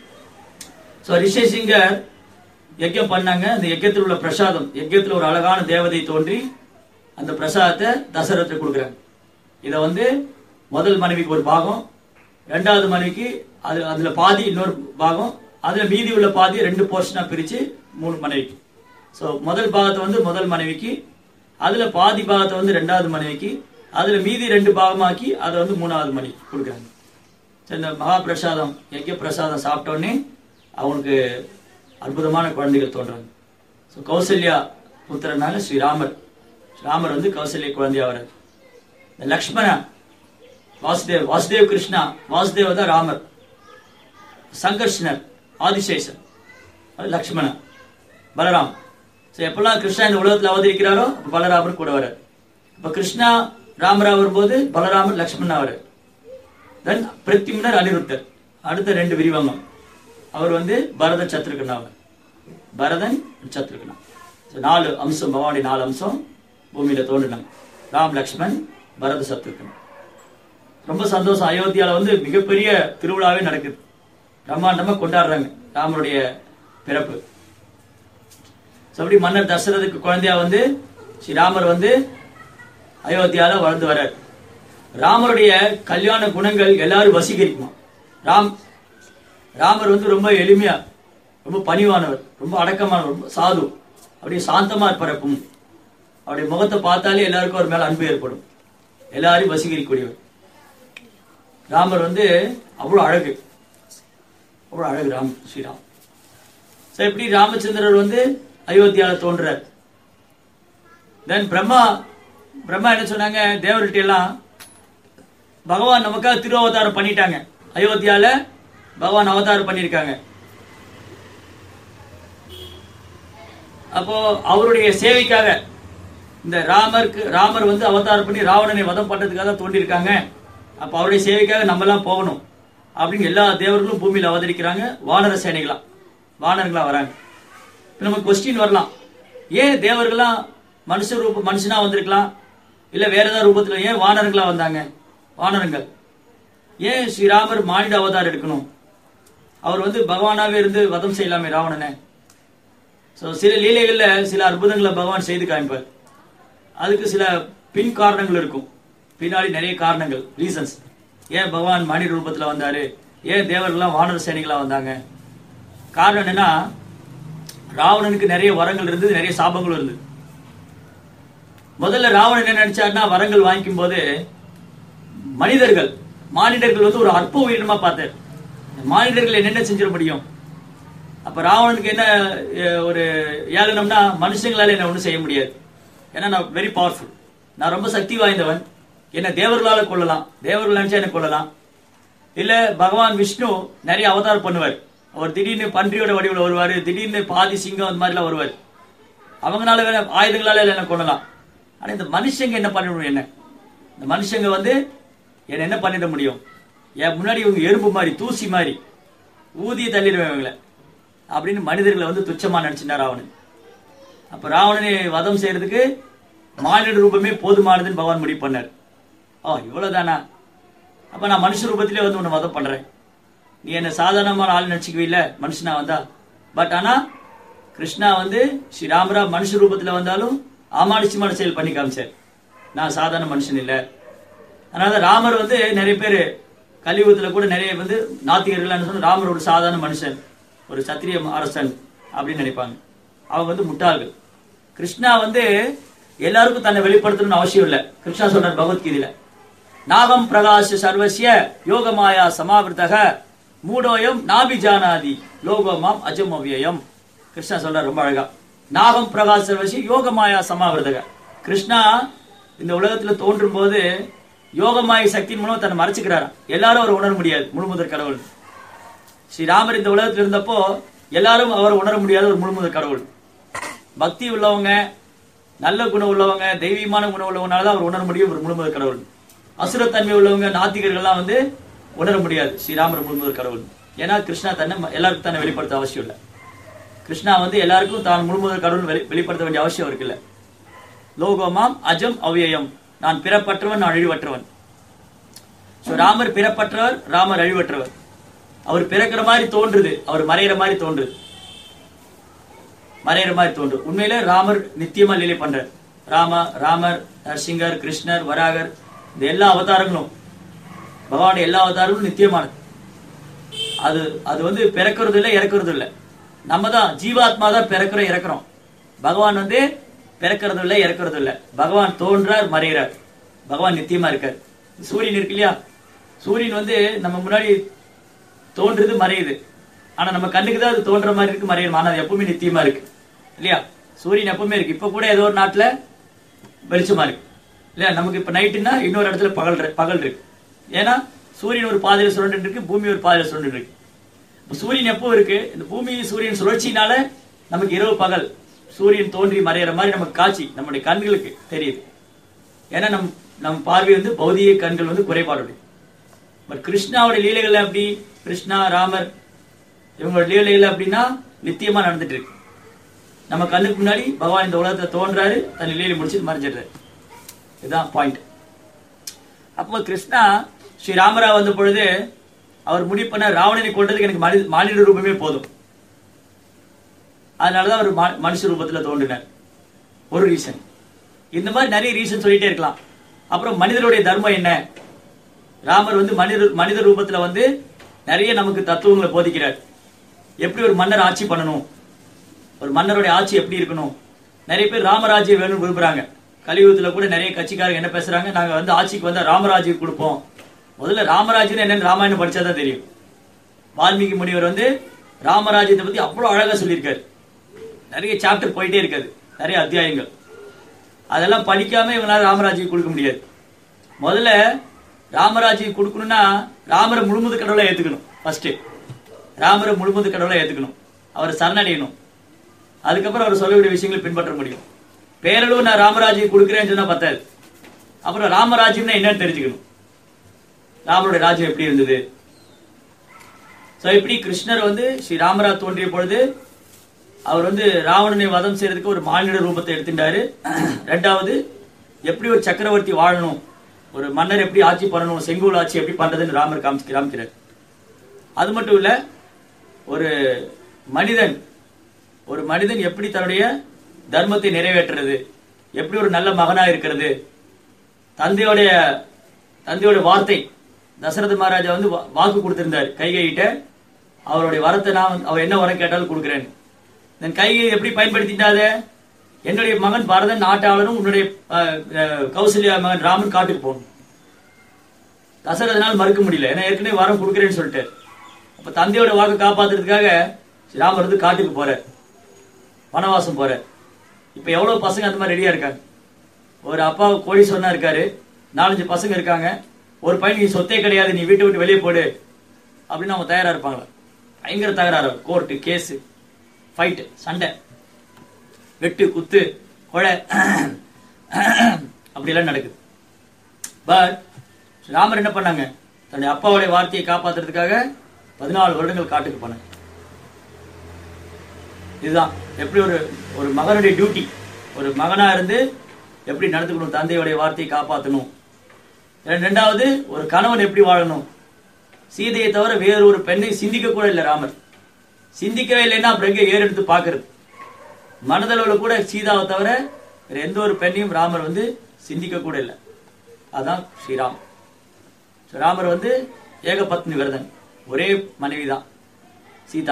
ஸோ ரிஷிசிங்கர் யஜ்யம் பண்ணாங்க அந்த யஜ்யத்தில் உள்ள பிரசாதம் யஜ்யத்தில் ஒரு அழகான தேவதை தோன்றி அந்த பிரசாதத்தை தசரத்துக்கு கொடுக்குறாங்க இதை வந்து முதல் மனைவிக்கு ஒரு பாகம் ரெண்டாவது மனைவிக்கு அது அதுல பாதி இன்னொரு பாகம் அதுல மீதி உள்ள பாதி ரெண்டு போர்ஷனா பிரிச்சு மூணு மனைவிக்கு ஸோ முதல் பாகத்தை வந்து முதல் மனைவிக்கு அதுல பாதி பாகத்தை வந்து ரெண்டாவது மனைவிக்கு அதுல மீதி ரெண்டு பாகமாக்கி அதை வந்து மூணாவது மனைவிக்கு கொடுக்குறாங்க சரி, இந்த மகா பிரசாதம் யஜ்ய பிரசாதம் சாப்பிட்ட உடனே அவனுக்கு அற்புதமான குழந்தைகள் தோன்றாங்க ஸோ கௌசல்யா புத்திரனால ஸ்ரீராமர் ராமர் வந்து கௌசல்யா குழந்தையா வர்றாரு இந்த லக்ஷ்மணா வாசுதேவ் வாசுதேவ் கிருஷ்ணா வாசுதேவ தான் ராமர் சங்கர்ஷ்ணர் ஆதிசேஷன் அது லக்ஷ்மணா பலராம் ஸோ எப்பெல்லாம் கிருஷ்ணா இந்த உலகத்தில் அவதரிக்கிறாரோ அப்ப பலராமர் கூட வரார் இப்போ கிருஷ்ணா ராமரா வரும்போது பலராமர் லக்ஷ்மணா வரார் தென் பிரத்யும்னர் அனிருத்தர் அடுத்த ரெண்டு விரிவங்கம் அவர் வந்து பரத சத்ருகன் அவர் பரதன் சத்ருகனா ஸோ நாலு அம்சம் பகவானுடைய நாலு அம்சம் பூமியில தோன்றினாங்க ராம் லக்ஷ்மண் பரத சத்ருகன் ரொம்ப சந்தோஷம் அயோத்தியால வந்து மிகப்பெரிய திருவிழாவே நடக்குது பிரம்மாண்டமா கொண்டாடுறாங்க ராமருடைய பிறப்பு So, அப்படி மன்னர் தசரதுக்கு குழந்தையா வந்து ஸ்ரீராமர் வந்து அயோத்தியால வளர்ந்து வர்றார் ராமருடைய கல்யாண குணங்கள் எல்லாரும் வசீகரிக்குமா ராம் ராமர் வந்து ரொம்ப எளிமையா ரொம்ப பணிவானவர் ரொம்ப அடக்கமானவர் ரொம்ப சாது அப்படியே சாந்தமா இருப்பார் எப்பவும் அவருடைய முகத்தை பார்த்தாலே எல்லாருக்கும் அவர் மேல அன்பு ஏற்படும் எல்லாரையும் வசீகரிக்கக்கூடியவர் ராமர் வந்து அவ்வளவு அழகு அவ்வளவு அழகு ராம் ஸ்ரீராம் சோ எப்படி ராமச்சந்திரர் வந்து அயோத்தியால தோன்றார் தென் பிரம்மா பிரம்மா என்ன சொன்னாங்க தேவர்கிட்ட எல்லாம் பகவான் நமக்காக திரு அவதாரம் பண்ணிட்டாங்க அயோத்தியால பகவான் அவதாரம் பண்ணியிருக்காங்க அப்போ அவருடைய சேவைக்காக இந்த ராமருக்கு ராமர் வந்து அவதாரம் பண்ணி ராவணனை வதம் பண்றதுக்காக தோண்டியிருக்காங்க அப்ப அவருடைய சேவைக்காக நம்ம எல்லாம் போகணும் அப்படின்னு எல்லா தேவர்களும் பூமியில அவதரிக்கிறாங்க வானர சேனைகளா வானர்களா வராங்க இப்ப நமக்கு கொஸ்டின் வரலாம் ஏன் தேவர்கள்லாம் மனுஷ ரூப மனுஷனா வந்திருக்கலாம் இல்ல வேற ஏதாவது ரூபத்துல ஏன் வானரங்களா வந்தாங்க வானரங்கள் ஏன் ஸ்ரீராமர் மானிட அவதாரம் எடுக்கணும் அவர் வந்து பகவானாவே இருந்து வதம் செய்யலாமே ராவணனை ஸோ சில லீலைகள்ல சில அற்புதங்களை பகவான் செய்து காமிப்பார் அதுக்கு சில பின் காரணங்கள் இருக்கும் பின்னாடி நிறைய காரணங்கள் ரீசன்ஸ் ஏன் பகவான் மனித ரூபத்துல வந்தாரு ஏன் தேவர்கள்லாம் வானர சேனைகளா வந்தாங்க காரணம் என்னன்னா ராவணனுக்கு நிறைய வரங்கள் இருந்தது நிறைய சாபங்களும் இருந்தது முதல்ல ராவணன் என்ன நினைச்சாருன்னா வரங்கள் வாங்கிக்கும் போது மனிதர்கள் மானிடர்கள் வந்து ஒரு அற்ப உயிரினமா பார்த்தார் மானிடர்கள் என்னென்ன செஞ்சிட முடியும் அப்ப ராவணனுக்கு என்ன அஹ், ஒரு ஏளனம்னா மனுஷங்களால என்ன ஒண்ணும் செய்ய முடியாது ஏன்னா நான் வெரி பவர்ஃபுல் நான் ரொம்ப சக்தி வாய்ந்தவன் என்ன தேவர்களால கொள்ளலாம் தேவர்கள் நினைச்சா என்ன கொள்ளலாம் இல்ல பகவான் விஷ்ணு நிறைய அவதாரம் பண்ணுவார் அவர் திடீர்னு பன்றியோட வடிவில் வருவாரு திடீர்னு பாதி சிங்கம் அந்த மாதிரிலாம் வருவார் அவங்களால வேற ஆயுதங்களால என்ன கொள்ளலாம் ஆனா இந்த மனுஷங்க என்ன பண்ண முடியும் என்ன இந்த மனுஷங்க வந்து என்ன என்ன பண்ணிட முடியும் என் முன்னாடி இவங்க எறும்பு மாதிரி தூசி மாதிரி ஊதிய தள்ளிடுவேன் இவங்களை அப்படின்னு மனிதர்களை வந்து துச்சமா நினைச்சினார் ராவணன் அப்ப ராவணனை வதம் செய்யறதுக்கு மானிட ரூபமே போதுமானதுன்னு பகவான் முடிவு பண்ணார் ஓ இவ்வளவுதானா அப்ப நான் மனுஷ ரூபத்திலே வந்து உன்னை வதம் பண்றேன் நீ என்ன சாதாரணமான ஆள் நினைச்சுக்குவீல்ல மனுஷனா வந்தா பட் ஆனா கிருஷ்ணா வந்து ஸ்ரீராமரா மனுஷ ரூபத்துல வந்தாலும் அமானுஷ்யமான செயல் பண்ணி காமிச்சார் நான் சாதாரண மனுஷன் இல்ல அதனால ராமர் வந்து நிறைய பேர் கலியுகத்துல கூட நிறைய வந்து நாத்திகர்கள் சொன்னா ராமர் ஒரு சாதாரண மனுஷன் ஒரு சத்திரிய அரசன் அப்படின்னு நினைப்பாங்க அவங்க வந்து முட்டாள்கள் கிருஷ்ணா வந்து எல்லாருக்கும் தன்னை வெளிப்படுத்தணும்னு அவசியம் இல்லை கிருஷ்ணா சொல்றார் பகவத்கீதையில நாகம் பிரகாஷ சர்வசிய யோகமாயா சமாவிருத்தக மூடோயம் நாபிஜானாதி லோகமாம் அஜமவ்யயம் கிருஷ்ணா சொல்றார் ரொம்ப அழகா நாகம் பிரகாஷ சர்வசிய யோகமாயா சமாவிருத்தக கிருஷ்ணா இந்த உலகத்துல தோன்றும் போது யோகமாய சக்தியின் மூலம் தன்னை மறைச்சுக்கிறாராம் எல்லாரும் அவர் உணர முடியாது முழுமுதற் கடவுள் ஸ்ரீராமர் இந்த உலகத்துல இருந்தப்போ எல்லாரும் அவர் உணர முடியாத ஒரு முழுமுதற் கடவுள் பக்தி உள்ளவங்க நல்ல குணம் உள்ளவங்க தெய்வீகமான குணம் உள்ளவங்கனால தான் அவர் உணர முடியும் ஒரு முழுமுதற் கடவுள் அசுரத்தன்மை உள்ளவங்க நாத்திகர்கள்லாம் வந்து உணர முடியாது ஸ்ரீராமர் முழுமுதற் கடவுள் ஏன்னா கிருஷ்ணா தன்னை ம- எல்லாருக்கும் தன்னை வெளிப்படுத்த அவசியம் இல்லை கிருஷ்ணா வந்து எல்லாருக்கும் தான் முழுமுதற் கடவுள் வெளி- வெளிப்படுத்த வேண்டிய அவசியம் இருக்குல்ல லோகோமாம் அஜம் அவ்யயம் நான் பிறப்பற்றவன் நான் அழிவற்றவன் So, ராமர் பிறப்பற்றவர் ராமர் அழிவற்றவர் அவர் பிறக்கிற மாதிரி தோன்றுது அவர் மறையிற மாதிரி தோன்றுது மறையிற மாதிரி தோன்றும் உண்மையில ராமர் நித்தியமா லீலை பண்றார் ராம ராமர் நரசிங்கர் கிருஷ்ணர் வராகர் இந்த எல்லா அவதாரங்களும் பகவானுடைய எல்லா அவதாரங்களும் நித்தியமானது அது அது வந்து பிறக்கிறது இல்லை இறக்குறது இல்லை நம்ம தான் ஜீவாத்மா தான் பிறக்கிறோம் இறக்குறோம் பகவான் வந்து பிறக்கிறது இல்லை இறக்குறது இல்லை பகவான் தோன்றார் மறைகிறார் பகவான் நித்தியமா இருக்கார் சூரியன் இருக்கு இல்லையா சூரியன் வந்து நம்ம முன்னாடி தோன்றுது மறையுது ஆனா நம்ம கண்ணுக்கு தான் அது தோன்ற மாதிரி இருக்கு மறையும் ஆனா அது எப்பவுமே நித்தியமா இருக்கு இல்லையா சூரியன் எப்பவுமே இருக்கு இப்ப கூட ஏதோ ஒரு நாட்டுல வெளிச்சமா இருக்கு இல்லையா நமக்கு இப்ப நைட்டுன்னா இன்னொரு இடத்துல பகல் இரு- பகல் இருக்கு ஏன்னா சூரியன் ஒரு பாதையில சுரண்டு இருக்கு பூமி ஒரு பாதையில சுரண்டு இருக்கு இப்ப சூரியன் எப்போ இருக்கு இந்த பூமி சூரியன் சுழற்சினால நமக்கு இரவு பகல் சூரியன் தோன்றி மறையிற மாதிரி நமக்கு காட்சி நம்முடைய கண்களுக்கு தெரியுது ஏன்னா நம் நம் பார்வை வந்து பௌதிக கண்கள் வந்து குறைபாடு பட் கிருஷ்ணாவோட லீலைகள் அப்படி கிருஷ்ணா ராமர் இவங்களோட லீலைகள் அப்படின்னா நித்தியமா நடந்துட்டு இருக்கு நம்ம கண்ணுக்கு முன்னாடி பகவான் இந்த உலகத்தை தோன்றாரு தன் லீலை முடிச்சு மறைஞ்சிடுறாரு இதுதான் பாயிண்ட் அப்போ கிருஷ்ணா ஸ்ரீ ராமரா வந்த பொழுது அவர் முடிவு பண்ண ராவணனை கொண்டதுக்கு எனக்கு மனித மானிட ரூபமே போதும் அதனாலதான் அவர் மா- மனுஷ ரூபத்துல தோன்றினார் ஒரு ரீசன் இந்த மாதிரி நிறைய ரீசன் சொல்லிட்டே இருக்கலாம் அப்புறம் மனிதருடைய தர்மம் என்ன ராமர் வந்து மனித மனித ரூபத்துல வந்து நிறைய நமக்கு தத்துவங்களை போதிக்கிறார் எப்படி ஒரு மன்னர் ஆட்சி பண்ணணும் ஒரு மன்னருடைய ஆட்சி எப்படி இருக்கணும் நிறைய பேர் ராமராஜ்யம் வேணும்னு விரும்புறாங்க கலியுகத்துல கூட நிறைய கட்சிக்காரங்க என்ன பேசுறாங்க நாங்க வந்து ஆட்சிக்கு வந்தா ராமராஜ்யம் கொடுப்போம் முதல்ல ராமராஜ்யம் என்னன்னு ராமாயணம் படிச்சாதான் தெரியும் வால்மீகி முனிவர் வந்து ராமராஜ்யத்தை பத்தி அவ்வளவு அழகா சொல்லியிருக்காரு நிறைய சாப்டர் போயிட்டே இருக்காது நிறைய அத்தியாயங்கள் அதெல்லாம் படிக்காம இவங்களால ராமராஜ்யம் கொடுக்க முடியாது முதல்ல ராமராஜ்யம் கொடுக்கணும்னா ராமரை முழுமுது கடவுளை ஏத்துக்கணும் ஃபர்ஸ்ட் ராமரை முழுமுது கடவுளை ஏத்துக்கணும் அவரை சரணடையணும் அதுக்கப்புறம் அவர் சொல்லக்கூடிய விஷயங்களை பின்பற்ற முடியும் பேரளவு நான் ராமராஜ்யம் கொடுக்குறேன்னு சொன்னா பத்தாது அப்புறம் ராமராஜ்யம்னா என்னன்னு தெரிஞ்சுக்கணும் ராமருடைய ராஜ்யம் எப்படி இருந்தது சோ இப்படி கிருஷ்ணர் வந்து ஸ்ரீ ராமரா தோன்றிய பொழுது அவர் வந்து ராவணனை வதம் செய்யறதுக்கு ஒரு மானிட ரூபத்தை எடுத்துட்டாரு ரெண்டாவது எப்படி ஒரு சக்கரவர்த்தி வாழணும் ஒரு மன்னர் எப்படி ஆட்சி பண்ணணும் செங்கோல் ஆட்சி எப்படி பண்றதுன்னு ராமர் காமிச்சு காமிக்கிறார் அது மட்டும் இல்ல ஒரு மனிதன் ஒரு மனிதன் எப்படி தன்னுடைய தர்மத்தை நிறைவேற்றுறது எப்படி ஒரு நல்ல மகனா இருக்கிறது தந்தையோடைய தந்தையோட வார்த்தை தசரத மகாராஜா வந்து வா- வாக்கு கொடுத்திருந்தார் கைகையிட்ட அவருடைய வரத்தை நான் வந்து- அவர் என்ன வரம் கேட்டாலும் கொடுக்குறேன்னு தென் கைகை எப்படி பயன்படுத்திட்டாத என்னுடைய மகன் பரதன் நாட்டாளரும் உன்னுடைய அஹ், அஹ், கௌசல்யா மகன் ராமன் காட்டுக்கு போகணும் தசரதனால் மறுக்க முடியல ஏன்னா ஏற்கனவே வரம் கொடுக்குறேன்னு சொல்லிட்டு அப்ப தந்தையோட வாக்கு காப்பாத்துறதுக்காக ராமர் வந்து காட்டுக்கு போறார் வனவாசம் போறார் இப்ப எவ்வளவு பசங்க அந்த மாதிரி ரெடியா இருக்காங்க ஒரு அப்பா கோடீஸ்வரனா இருக்காரு நாலஞ்சு பசங்க இருக்காங்க ஒரு பையன் நீ சொத்தே கிடையாது நீ வீட்டை விட்டு வெளியே போடு அப்படின்னு அவங்க தயாரா இருப்பாங்களா பயங்கர தகராறு கோர்ட்டு கேஸ் ஃபைட் சண்டை வெட்டு குத்து கொலை அப்படிலாம் நடக்குது பட் ராமர் என்ன பண்ணாங்க தன்னுடைய அப்பாவுடைய வார்த்தையை காப்பாத்துறதுக்காக பதினாலு வருடங்கள் காட்டுக்கு போனாங்க இதுதான் எப்படி ஒரு ஒரு மகனுடைய டியூட்டி ஒரு மகனா இருந்து எப்படி நடந்துக்கணும் தந்தையுடைய வார்த்தையை காப்பாற்றணும் ரெண்டாவது ஒரு கணவன் எப்படி வாழணும் சீதையை தவிர வேறு ஒரு பெண்ணை சிந்திக்க கூட இல்லை ராமர் சிந்திக்கவே இல்லைன்னா அப்புறம் எங்க ஏறு எடுத்து பாக்குறது மனதளவுல கூட சீதாவை தவிர வேற எந்த ஒரு பெண்ணையும் ராமர் வந்து சிந்திக்க கூட இல்லை அதான் ஸ்ரீராம் So, ராமர் வந்து ஏகபத்னி விரதன் ஒரே மனைவி தான் சீதா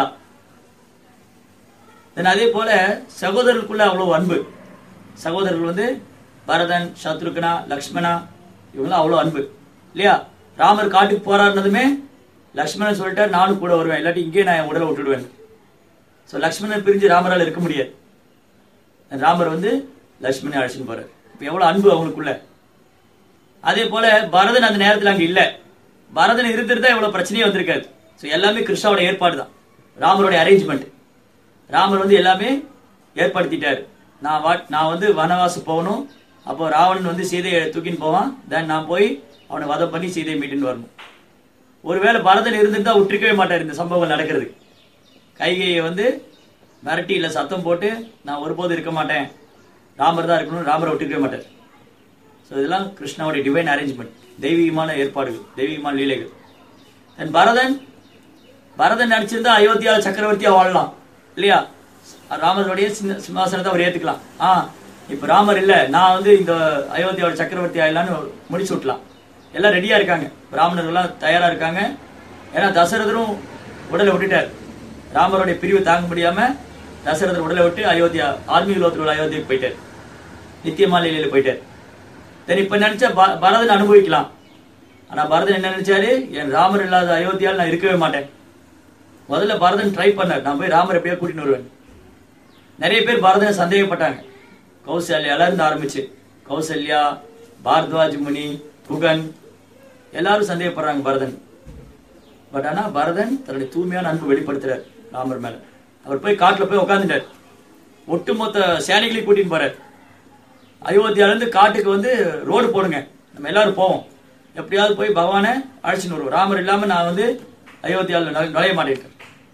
தென் அதே போல சகோதரர்களுக்குள்ள அவ்வளவு அன்பு சகோதரர்கள் வந்து பரதன் சத்ருகனா லக்ஷ்மணா இவங்களாம் அவ்வளவு அன்பு இல்லையா ராமர் காட்டுக்கு போறாருனதுமே லக்ஷ்மணன் சொல்லிட்டார் நானும் கூட வருவேன் இல்லாட்டி இங்கேயே நான் என் உடலை விட்டுடுவேன் ஸோ லக்ஷ்மணன் பிரிஞ்சு ராமரால் இருக்க முடியாது ராமர் வந்து லக்ஷ்மணனை அழைச்சிட்டு போறாரு இப்போ எவ்வளவு அன்பு அவங்களுக்குள்ள அதே போல பரதன் அந்த நேரத்துல அங்க இல்ல பரதன் இருந்திருந்தா இவ்வளவு பிரச்சனையே வந்திருக்காது ஸோ எல்லாமே கிருஷ்ணாவோட ஏற்பாடு தான் ராமருடைய அரேஞ்ச்மெண்ட் ராமர் வந்து எல்லாமே ஏற்படுத்திட்டாரு நான் வா நான் வந்து வனவாசம் போகணும் அப்போ ராவணன் வந்து சீதையை தூக்கின்னு போவான் தென் நான் போய் அவனை வதம் பண்ணி சீதையை மீட்டுன்னு வரணும் ஒருவேளை பரதன் இருந்திருந்தா விட்டுருக்கவே மாட்டார் இந்த சம்பவம் நடக்கிறது கைகையை வந்து மிரட்டி இல்ல சத்தம் போட்டு நான் ஒருபோதும் இருக்க மாட்டேன் ராமர் தான் இருக்கணும் ராமரை விட்டுருக்கவே மாட்டார் ஸோ இதெல்லாம் கிருஷ்ணாவுடைய டிவைன் அரேஞ்ச்மெண்ட் தெய்வீகமான ஏற்பாடுகள் தெய்வீகமான லீலைகள் தென் பரதன் பரதன் நடிச்சிருந்தா அயோத்தியாவில் சக்கரவர்த்தியா வாழலாம் இல்லையா ராமருடைய சின்ன சிம்மாசனத்தை அவர் ஏத்துக்கலாம் ஆ இப்ப ராமர் இல்ல நான் வந்து இந்த அயோத்தியாவோட சக்கரவர்த்தி ஆயிடலான்னு முடிச்சு விட்டலாம் எல்லாம் ரெடியா இருக்காங்க பிராமணர்கள்லாம் தயாரா இருக்காங்க ஏன்னா தசரதரும் உடலை விட்டுட்டார் ராமருடைய பிரிவு தாங்க முடியாம தசரதர் உடலை விட்டு அயோத்தியா ஆன்மீக லோகத்தில் உள்ள அயோத்தியாவுக்கு போயிட்டார் நித்தியமாலையில போயிட்டார் தென் இப்ப நினைச்சா ப- பரதன் அனுபவிக்கலாம் ஆனா பரதன் என்ன நினைச்சாரு என் ராமர் இல்லாத அயோத்தியாவில் நான் இருக்கவே மாட்டேன் முதல்ல பரதன் ட்ரை பண்ணார் நான் போய் ராமரை எப்படியா கூட்டின்னு வருவேன் நிறைய பேர் பரதனை சந்தேகப்பட்டாங்க கௌசல்யால இருந்து ஆரம்பிச்சு கௌசல்யா பாரத்வாஜ் முனி குகன் எல்லாரும் சந்தேகப்படுறாங்க பரதன் பட் ஆனா பரதன் தன்னுடைய தூய்மையான அன்பு வெளிப்படுத்துறார் ராமர் மேல அவர் போய் காட்டுல போய் உட்காந்துட்டார் ஒட்டுமொத்த சேனைகளையும் கூட்டின்னு போறார் அயோத்தியால இருந்து காட்டுக்கு வந்து ரோடு போடுங்க நம்ம எல்லாரும் போவோம் எப்படியாவது போய் பகவானை அழைச்சின்னு வருவோம் ராமர் இல்லாம நான் வந்து அயோத்தியாவில் நுழை- நுழைய மாட்டேன்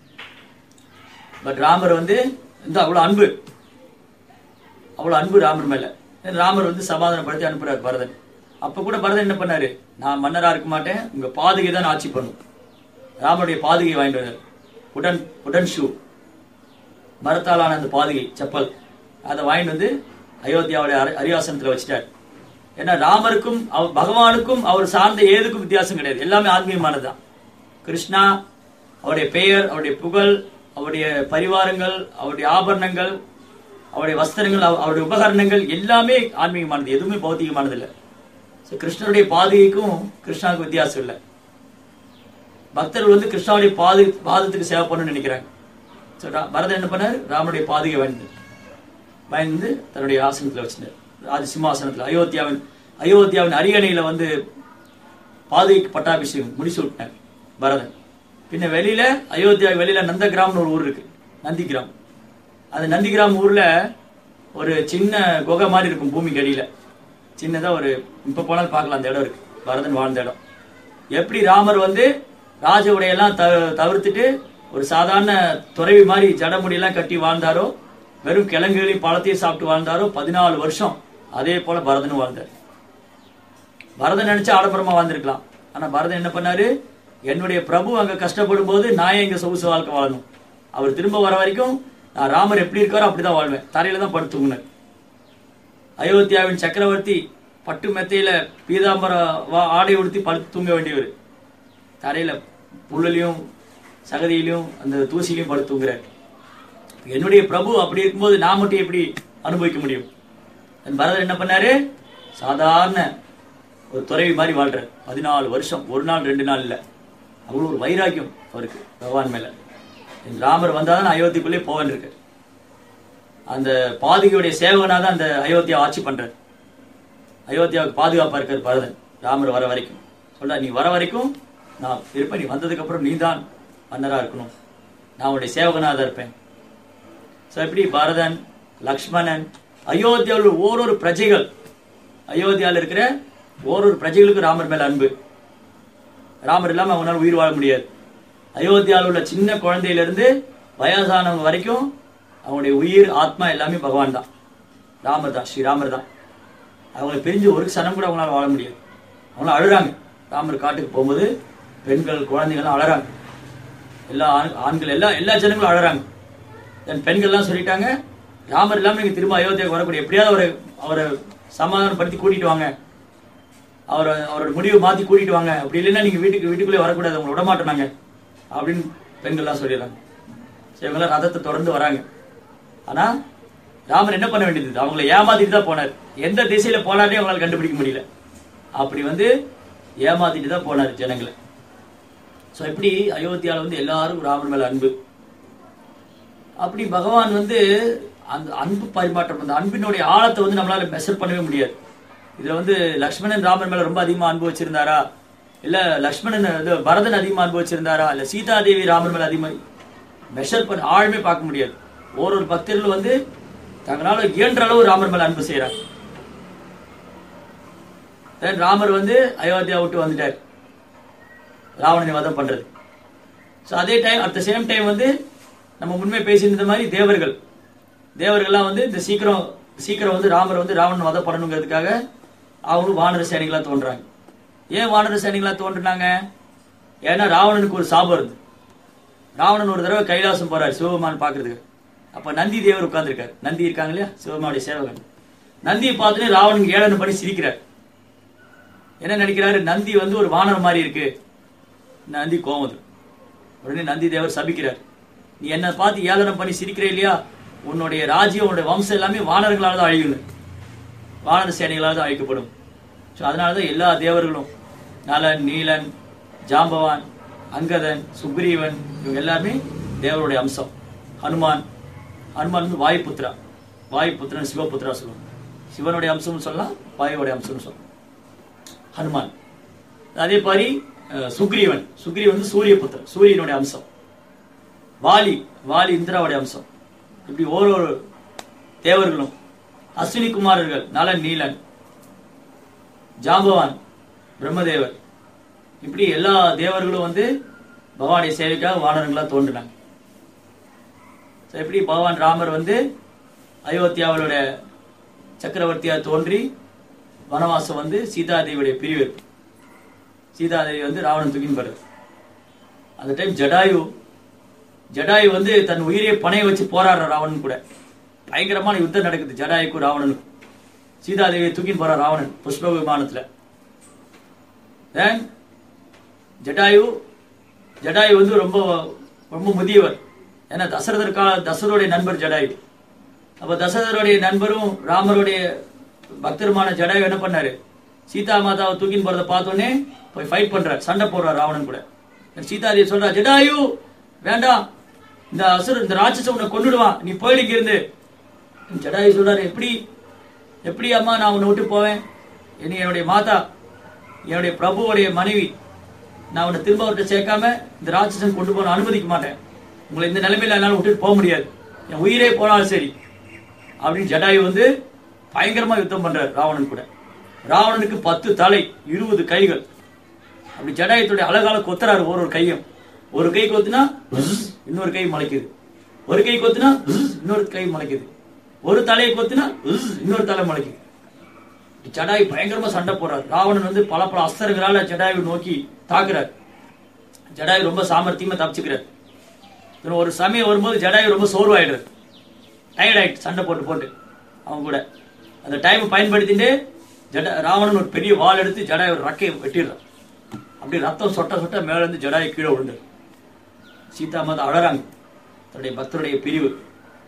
பட் ராமர் வந்து இந்த அவ்வளவு அன்பு அவ்வளவு அன்பு ராமர் மேல ராமர் வந்து சமாதானப்படுத்தி அனுப்புறாரு பரதன் அப்ப கூட பரதன் என்ன பண்ணாரு நான் மன்னரா இருக்க மாட்டேன் உங்க பாதுகை தான் ஆட்சி பண்ணும் ராமருடைய பாதுகை வாங்கிட்டு வந்தார் உடன் உடன் ஷூ மரத்தாலான அந்த பாதுகை செப்பல் அதை வாங்கிட்டு வந்து அயோத்தியாவுடைய அரி- அரியாசனத்துல வச்சிட்டார் ஏன்னா ராமருக்கும் அவர் பகவானுக்கும் அவர் சார்ந்த ஏதுக்கும் வித்தியாசம் கிடையாது எல்லாமே ஆன்மீகமானதுதான் கிருஷ்ணா அவருடைய பெயர் அவருடைய புகழ் அவருடைய பரிவாரங்கள் அவருடைய ஆபரணங்கள் அவருடைய வஸ்திரங்கள் அவ- அவருடைய உபகரணங்கள் எல்லாமே ஆன்மீகமானது எதுவுமே பௌத்திகமானது இல்லை So, கிருஷ்ணருடைய பாதுகைக்கும் கிருஷ்ணாவுக்கு வித்தியாசம் இல்லை பக்தர்கள் வந்து கிருஷ்ணாவுடைய பாது பாதத்துக்கு சேவை பண்ணணும்னு நினைக்கிறாங்க So, ரா- பரதன் என்ன பண்ணார் ராமனுடைய பாதுகை வாங்கி பயந்து தன்னுடைய ஆசனத்துல வச்சிருந்தார் ராஜ சிம்மாசனத்துல அயோத்தியாவின் அயோத்தியாவின் அரியணையில வந்து பாதுகைக்கு பட்டாபிஷேகம் முடிச்சு விட்டார் பரதன் பின்ன வெளியில அயோத்தியா வெளியில நந்த கிராம்னு ஒரு ஊர் இருக்கு நந்தி கிராம் அந்த நந்தி கிராம் ஊர்ல ஒரு சின்ன குகை மாதிரி இருக்கும் பூமிக்கு அடியில சின்னதா ஒரு இப்ப போனாலும் பார்க்கலாம் அந்த இடம் இருக்கு பரதன் வாழ்ந்த இடம் எப்படி ராமர் வந்து ராஜ உடையெல்லாம் த தவிர்த்துட்டு ஒரு சாதாரண துறவி மாதிரி ஜடமுடியெல்லாம் கட்டி வாழ்ந்தாரோ வெறும் கிழங்குகளையும் பழத்தையும் சாப்பிட்டு வாழ்ந்தாரோ பதினாலு வருஷம் அதே போல பரதனும் வாழ்ந்தார் பரதன் நினைச்சா ஆடம்பரமா வாழ்ந்திருக்கலாம் ஆனா பரதன் என்ன பண்ணாரு என்னுடைய பிரபு அங்க கஷ்டப்படும் போது நான் ஏன் இங்க சொகுசு வாழ்க்கை வாழணும் அவர் திரும்ப வர வரைக்கும் நான் ராமர் எப்படி இருக்காரோ அப்படிதான் வாழ்வேன் தரையில தான் படுத்து தூங்கினார் அயோத்தியாவின் சக்கரவர்த்தி பட்டு மெத்தையில பீதாம்பர வா- ஆடை உடுத்தி படுத்து தூங்க வேண்டியவர் தரையில புல்லுலையும் சகதியிலையும் அந்த தூசிலையும் படுத்து தூங்குறார் என்னுடைய பிரபு அப்படி இருக்கும்போது நான் மட்டும் எப்படி அனுபவிக்க முடியும் என் பரதர் என்ன பண்ணாரு சாதாரண ஒரு துறவி மாதிரி வாழ்றார் பதினாலு வருஷம் ஒரு நாள் ரெண்டு நாள் இல்ல அவ்வளவு ஒரு வைராக்கியம் அவருக்கு பகவான் மேல என் ராமர் வந்தாதான் நான் அயோத்திக்குள்ளே போவேன் இருக்கு அந்த பாதுகையுடைய சேவகனா தான் அந்த அயோத்தியா ஆட்சி பண்றார் அயோத்தியாவுக்கு பாதுகாப்பா இருக்கார் பரதன் ராமர் வர வரைக்கும் சொல்ற நீ வர வரைக்கும் நான் இருப்பேன் நீ வந்ததுக்கு அப்புறம் நீ தான் மன்னரா இருக்கணும் நான் உன்னுடைய சேவகனா தான் இருப்பேன் ஸோ எப்படி பரதன் லக்ஷ்மணன் அயோத்தியாவில் உள்ள ஓரொரு பிரஜைகள் அயோத்தியாவில் இருக்கிற ஓரொரு பிரஜைகளுக்கும் ராமர் மேல அன்பு ராமர் இல்லாம அவங்களால உயிர் வாழ முடியாது அயோத்தியாவில் உள்ள சின்ன குழந்தையில இருந்து வயசானவங்க வரைக்கும் அவங்களுடைய உயிர் ஆத்மா எல்லாமே பகவான் தான் ராமர் தான் ஸ்ரீராமர் தான் அவங்களை பிரிஞ்சு ஒரு சனம் கூட அவங்களால வாழ முடியாது அவங்களாம் அழுறாங்க ராமர் காட்டுக்கு போகும்போது பெண்கள் குழந்தைகள்லாம் அழறாங்க எல்லா ஆண்- ஆண்கள் எல்லா எல்லா ஜனங்களும் அழறாங்க தென் பெண்கள்லாம் சொல்லிட்டாங்க ராமர் இல்லாம நீங்க திரும்ப அயோத்தியாவுக்கு வரக்கூடிய எப்படியாவது அவரை அவரை சமாதானப்படுத்தி கூட்டிட்டு வாங்க அவரை அவரோட முடிவை மாத்தி கூட்டிட்டு வாங்க அப்படி இல்லைன்னா நீங்க வீட்டுக்கு வீட்டுக்குள்ளே வரக்கூடாது உங்களை விட மாட்டோம் நாங்க அப்படின்னு பெண்கள்லாம் சொல்லிடுறாங்க சரி இவங்கெல்லாம் ரதத்தை தொடர்ந்து வராங்க ஆனா ராமர் என்ன பண்ண வேண்டியது அவங்களை ஏமாத்திட்டு தான் போனார் எந்த திசையில போனாரே அவங்களால கண்டுபிடிக்க முடியல அப்படி வந்து ஏமாத்திட்டு தான் போனார் ஜனங்களை சோ இப்படி அயோத்தியால வந்து எல்லாரும் ராமர் மேல அன்பு அப்படி பகவான் வந்து அந்த அன்பு பரிமாற்றம் அந்த அன்பினுடைய ஆழத்தை வந்து நம்மளால மெஷர் பண்ணவே முடியாது இதுல வந்து லக்ஷ்மணன் ராமர் மேல ரொம்ப அதிகமா அன்பு வச்சிருந்தாரா இல்ல லக்ஷ்மணன் இது பரதன் அதிகமா அன்பு வச்சிருந்தாரா இல்ல சீதா தேவி ராமர் மேல அதிகமா மெஷர் பண்ண ஆழமே பார்க்க முடியாது ஒரு ஒரு பக்தர்கள் வந்து தங்களால இயன்ற அளவு ராமர் மேல அன்பு செய்யறாங்க Then ராமர் வந்து அயோத்தியா விட்டு வந்துட்டார் ராவணனை வதம் பண்றது ஸோ அதே time at the same time வந்து நம்ம முன்மே பேசியிருந்த மாதிரி தேவர்கள் தேவர்கள்லாம் வந்து இந்த சீக்கிரம் சீக்கிரம் வந்து ராமர் வந்து ராவணன் வதம் பண்ணணுங்கிறதுக்காக அவங்களும் வானர சேனைகளா தோன்றாங்க ஏன் வானர சேனைகளா தோன்றுனாங்க ஏன்னா ராவணனுக்கு ஒரு சாபம் இருந்து ராவணன் ஒரு தடவை கைலாசம் போறாரு சிவபெருமான் பார்க்கிறதுக்கு அப்ப நந்தி தேவர் உட்கார்ந்திருக்காரு நந்தி இருக்காங்க இல்லையா சிவபெருமானுடைய சேவகன் நந்தியை பார்த்துட்டு ராவணனுக்கு ஏளனம் பண்ணி சிரிக்கிறார் என்ன நினைக்கிறாரு நந்தி வந்து ஒரு வானரம் மாதிரி இருக்கு நந்தி கோவம் வந்துரும். உடனே நந்தி தேவர் சபிக்கிறார் நீ என்ன பார்த்து ஏளனம் பண்ணி சிரிக்கிற இல்லையா உன்னுடைய ராஜ்யம் உன்னுடைய வம்சம் எல்லாமே வானர்களால தான் அழியும் வானர சேனைகளால் தான் அழிக்கப்படும் ஸோ அதனால தான் எல்லா தேவர்களும் நலன் நீலன் ஜாம்பவான் அங்கதன் சுக்ரீவன் இவங்க எல்லாருமே தேவருடைய அம்சம் ஹனுமான் ஹனுமான் வந்து வாயுபுத்ரா வாயுபுத்திரன் சிவபுத்ரா சொல்லுவாங்க சிவனுடைய அம்சம்னு சொல்லலாம் வாயுவோடைய அம்சம்னு சொல்லலாம் ஹனுமான் அதே மாதிரி அஹ், சுக்ரீவன் சுக்ரீவன் வந்து சூரியபுத்திரன் சூரியனுடைய அம்சம் வாலி வாலி இந்திராவுடைய அம்சம் இப்படி ஓரொரு தேவர்களும் அஸ்வினி குமாரர்கள் நலன் நீலன் ஜாம்பவான் பிரம்மதேவர் இப்படி எல்லா தேவர்களும் வந்து பகவானுடைய சேவைக்காக வானரங்களா தோன்றினாங்க So, எப்படி பகவான் ராமர் வந்து அயோத்தியாவோட சக்கரவர்த்தியா தோன்றி வனவாசம் வந்து சீதாதேவியுடைய பிரிவு சீதாதேவி வந்து ராவணன் தூக்கின்னு போறாரு அந்த டைம் ஜடாயு ஜடாயு வந்து தன் உயிரை பணைய வச்சு போராடுற ராவணன் கூட பயங்கரமான யுத்தம் நடக்குது ஜடாயுக்கும் ராவணனுக்கும் சீதாதேவியை தூக்கின்னு போறார் ராவணன் புஷ்ப விமானத்துல Then, ஜடாயு ஜடாயு வந்து ரொம்ப ரொம்ப முதியவர் ஏன்னா தசரதர் கால தசரருடைய நண்பர் ஜடாயு அப்ப தசரதருடைய நண்பரும் ராமருடைய பக்தருமான ஜடாயு என்ன பண்ணாரு சீதா மாதாவை தூக்கின்னு போறதை பார்த்தோன்னே போய் ஃபைட் பண்றார் சண்டை போடுறார் ராவணன் கூட சீதாதேவி சொல்றா ஜடாயு வேண்டாம் இந்த அசுர இந்த ராட்சச உன்னை கொன்னுடுவான் நீ போயிடு இங்க இருந்து ஜடாயு சொல்றாரு எப்படி எப்படி அம்மா நான் உன்னை விட்டு போவேன் நீ என்னுடைய மாதா என்னுடைய பிரபுவுடைய மனைவி நான் உன்னை திரும்ப அவர்கிட்ட சேர்க்காம இந்த ராட்சசன் கொண்டு போன அனுமதிக்க மாட்டேன் உங்களை இந்த நிலைமையில என்னால விட்டுட்டு போக முடியாது என் உயிரே போனாலும் சரி அப்படின்னு ஜடாயு வந்து பயங்கரமா யுத்தம் பண்றாரு ராவணன் கூட ராவணனுக்கு பத்து தலை இருபது கைகள் அப்படி ஜடாயத்துடைய அழகால கொத்துறாரு ஒரு ஒரு கையும் ஒரு கை கொத்துனா இன்னொரு கை முளைக்குது ஒரு கை கொத்துனா இன்னொரு கை முளைக்குது ஒரு தலையை கொத்துனா இன்னொரு தலை முளைக்குது ஜடாயு பயங்கரமா சண்டை போடுறாரு ராவணன் வந்து பல பல அஸ்திரங்களால ஜடாயு நோக்கி தாக்குறாரு ஜடாயு ரொம்ப சாமர்த்தியமா தப்பிச்சுக்கிறார் இதுல ஒரு சமயம் வரும்போது ஜடாயு ரொம்ப சோர்வாயிடுறாரு டயர்ட் ஆயிட்டு சண்டை போட்டு போட்டு அவங்க கூட அந்த டைம் பயன்படுத்திட்டு ஜட ராவணன் ஒரு பெரிய வாள் எடுத்து ஜடாயு ஒரு ரக்கையை வெட்டிடுறான் அப்படி ரத்தம் சொட்ட சொட்ட மேல இருந்து ஜடாயு கீழே விழுந்து சீதா மாதா அழறாங்க தன்னுடைய பக்தருடைய பிரிவு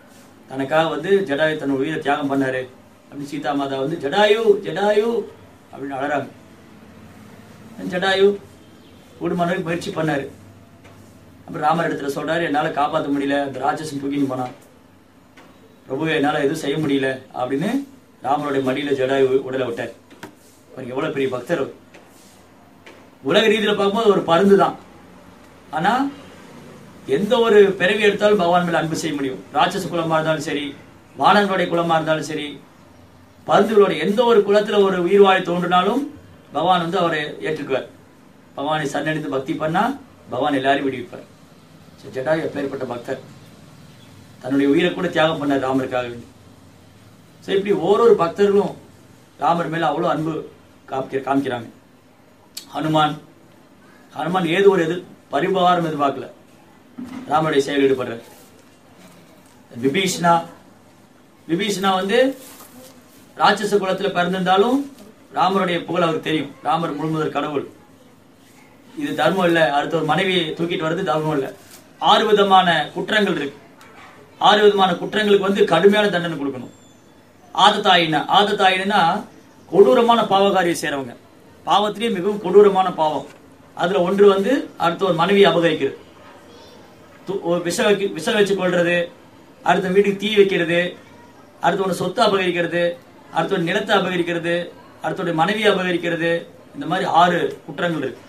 தனக்காக வந்து ஜடாயு தன் உயிரை தியாகம் பண்ணாரு அப்படின்னு சீதா மாதா வந்து ஜடாயு ஜடாயு அப்படின்னு அழறாங்க ஜடாயு கூடுமான முயற்சி பண்ணாரு அப்புறம் ராமர் இடத்துல சொல்றாரு என்னால காப்பாற்ற முடியல அந்த ராட்சசன் தூக்கின்னு போனான் பிரபு என்னால எதுவும் செய்ய முடியல அப்படின்னு ராமருடைய மடியில ஜடாயு உடலை விட்டார் அவருக்கு எவ்வளவு பெரிய பக்தர் அவர். உலக ரீதியில பார்க்கும்போது ஒரு பருந்து தான் ஆனா எந்த ஒரு பிறவி எடுத்தாலும் பகவான் மேல அன்பு செய்ய முடியும் ராட்சச குலமா இருந்தாலும் சரி வானங்களுடைய குலமா இருந்தாலும் சரி பருந்துகளோட எந்த ஒரு குலத்துல ஒரு உயிர் வாழி தோன்றினாலும் பகவான் வந்து அவரை ஏற்றுக்குவார் பகவானை சன்னடித்து பக்தி பண்ணா பகவான் எல்லாரையும் விடுவிப்பார் So, ஜடாயு எப்பேற்பட்ட பக்தர் தன்னுடைய உயிரை கூட தியாகம் பண்ணார் ராமருக்காக வேண்டி ஸோ இப்படி ஓரொரு பக்தர்களும் ராமர் மேல அவ்வளோ அன்பு காமிக்க காமிக்கிறாங்க ஹனுமான் ஹனுமான் ஏதோ ஒரு எதிர் பரிபாரம் எதிர்பார்க்கல ராமருடைய செயல் ஈடுபடுறார் விபீஷ்ணா விபீஷ்ணா வந்து ராட்சச குலத்துல பிறந்திருந்தாலும் ராமருடைய புகழ் அவருக்கு தெரியும் ராமர் முழுமுதற் கடவுள் இது தர்மம் இல்ல அடுத்த ஒரு மனைவியை தூக்கிட்டு வர்றது தர்மம் இல்ல ஆறு விதமான குற்றங்கள் இருக்கு ஆறு விதமான குற்றங்களுக்கு வந்து கடுமையான தண்டனை கொடுக்கணும் ஆதத்தாயினா ஆதத்தாயினா கொடூரமான பாவகாரியம் செய்றவங்க பாவத்திலேயே மிகவும் கொடூரமான பாவம் அதுல ஒன்று வந்து அடுத்த ஒரு மனைவியை அபகரிக்கிறது து- ஒரு விஷ வைக்க விஷ வச்சு கொள்றது அடுத்த வீட்டுக்கு தீ வைக்கிறது அடுத்தவன சொத்து அபகரிக்கிறது அடுத்தவன் நிலத்தை அபகரிக்கிறது அடுத்தவடைய மனைவியை அபகரிக்கிறது இந்த மாதிரி ஆறு குற்றங்கள் இருக்கு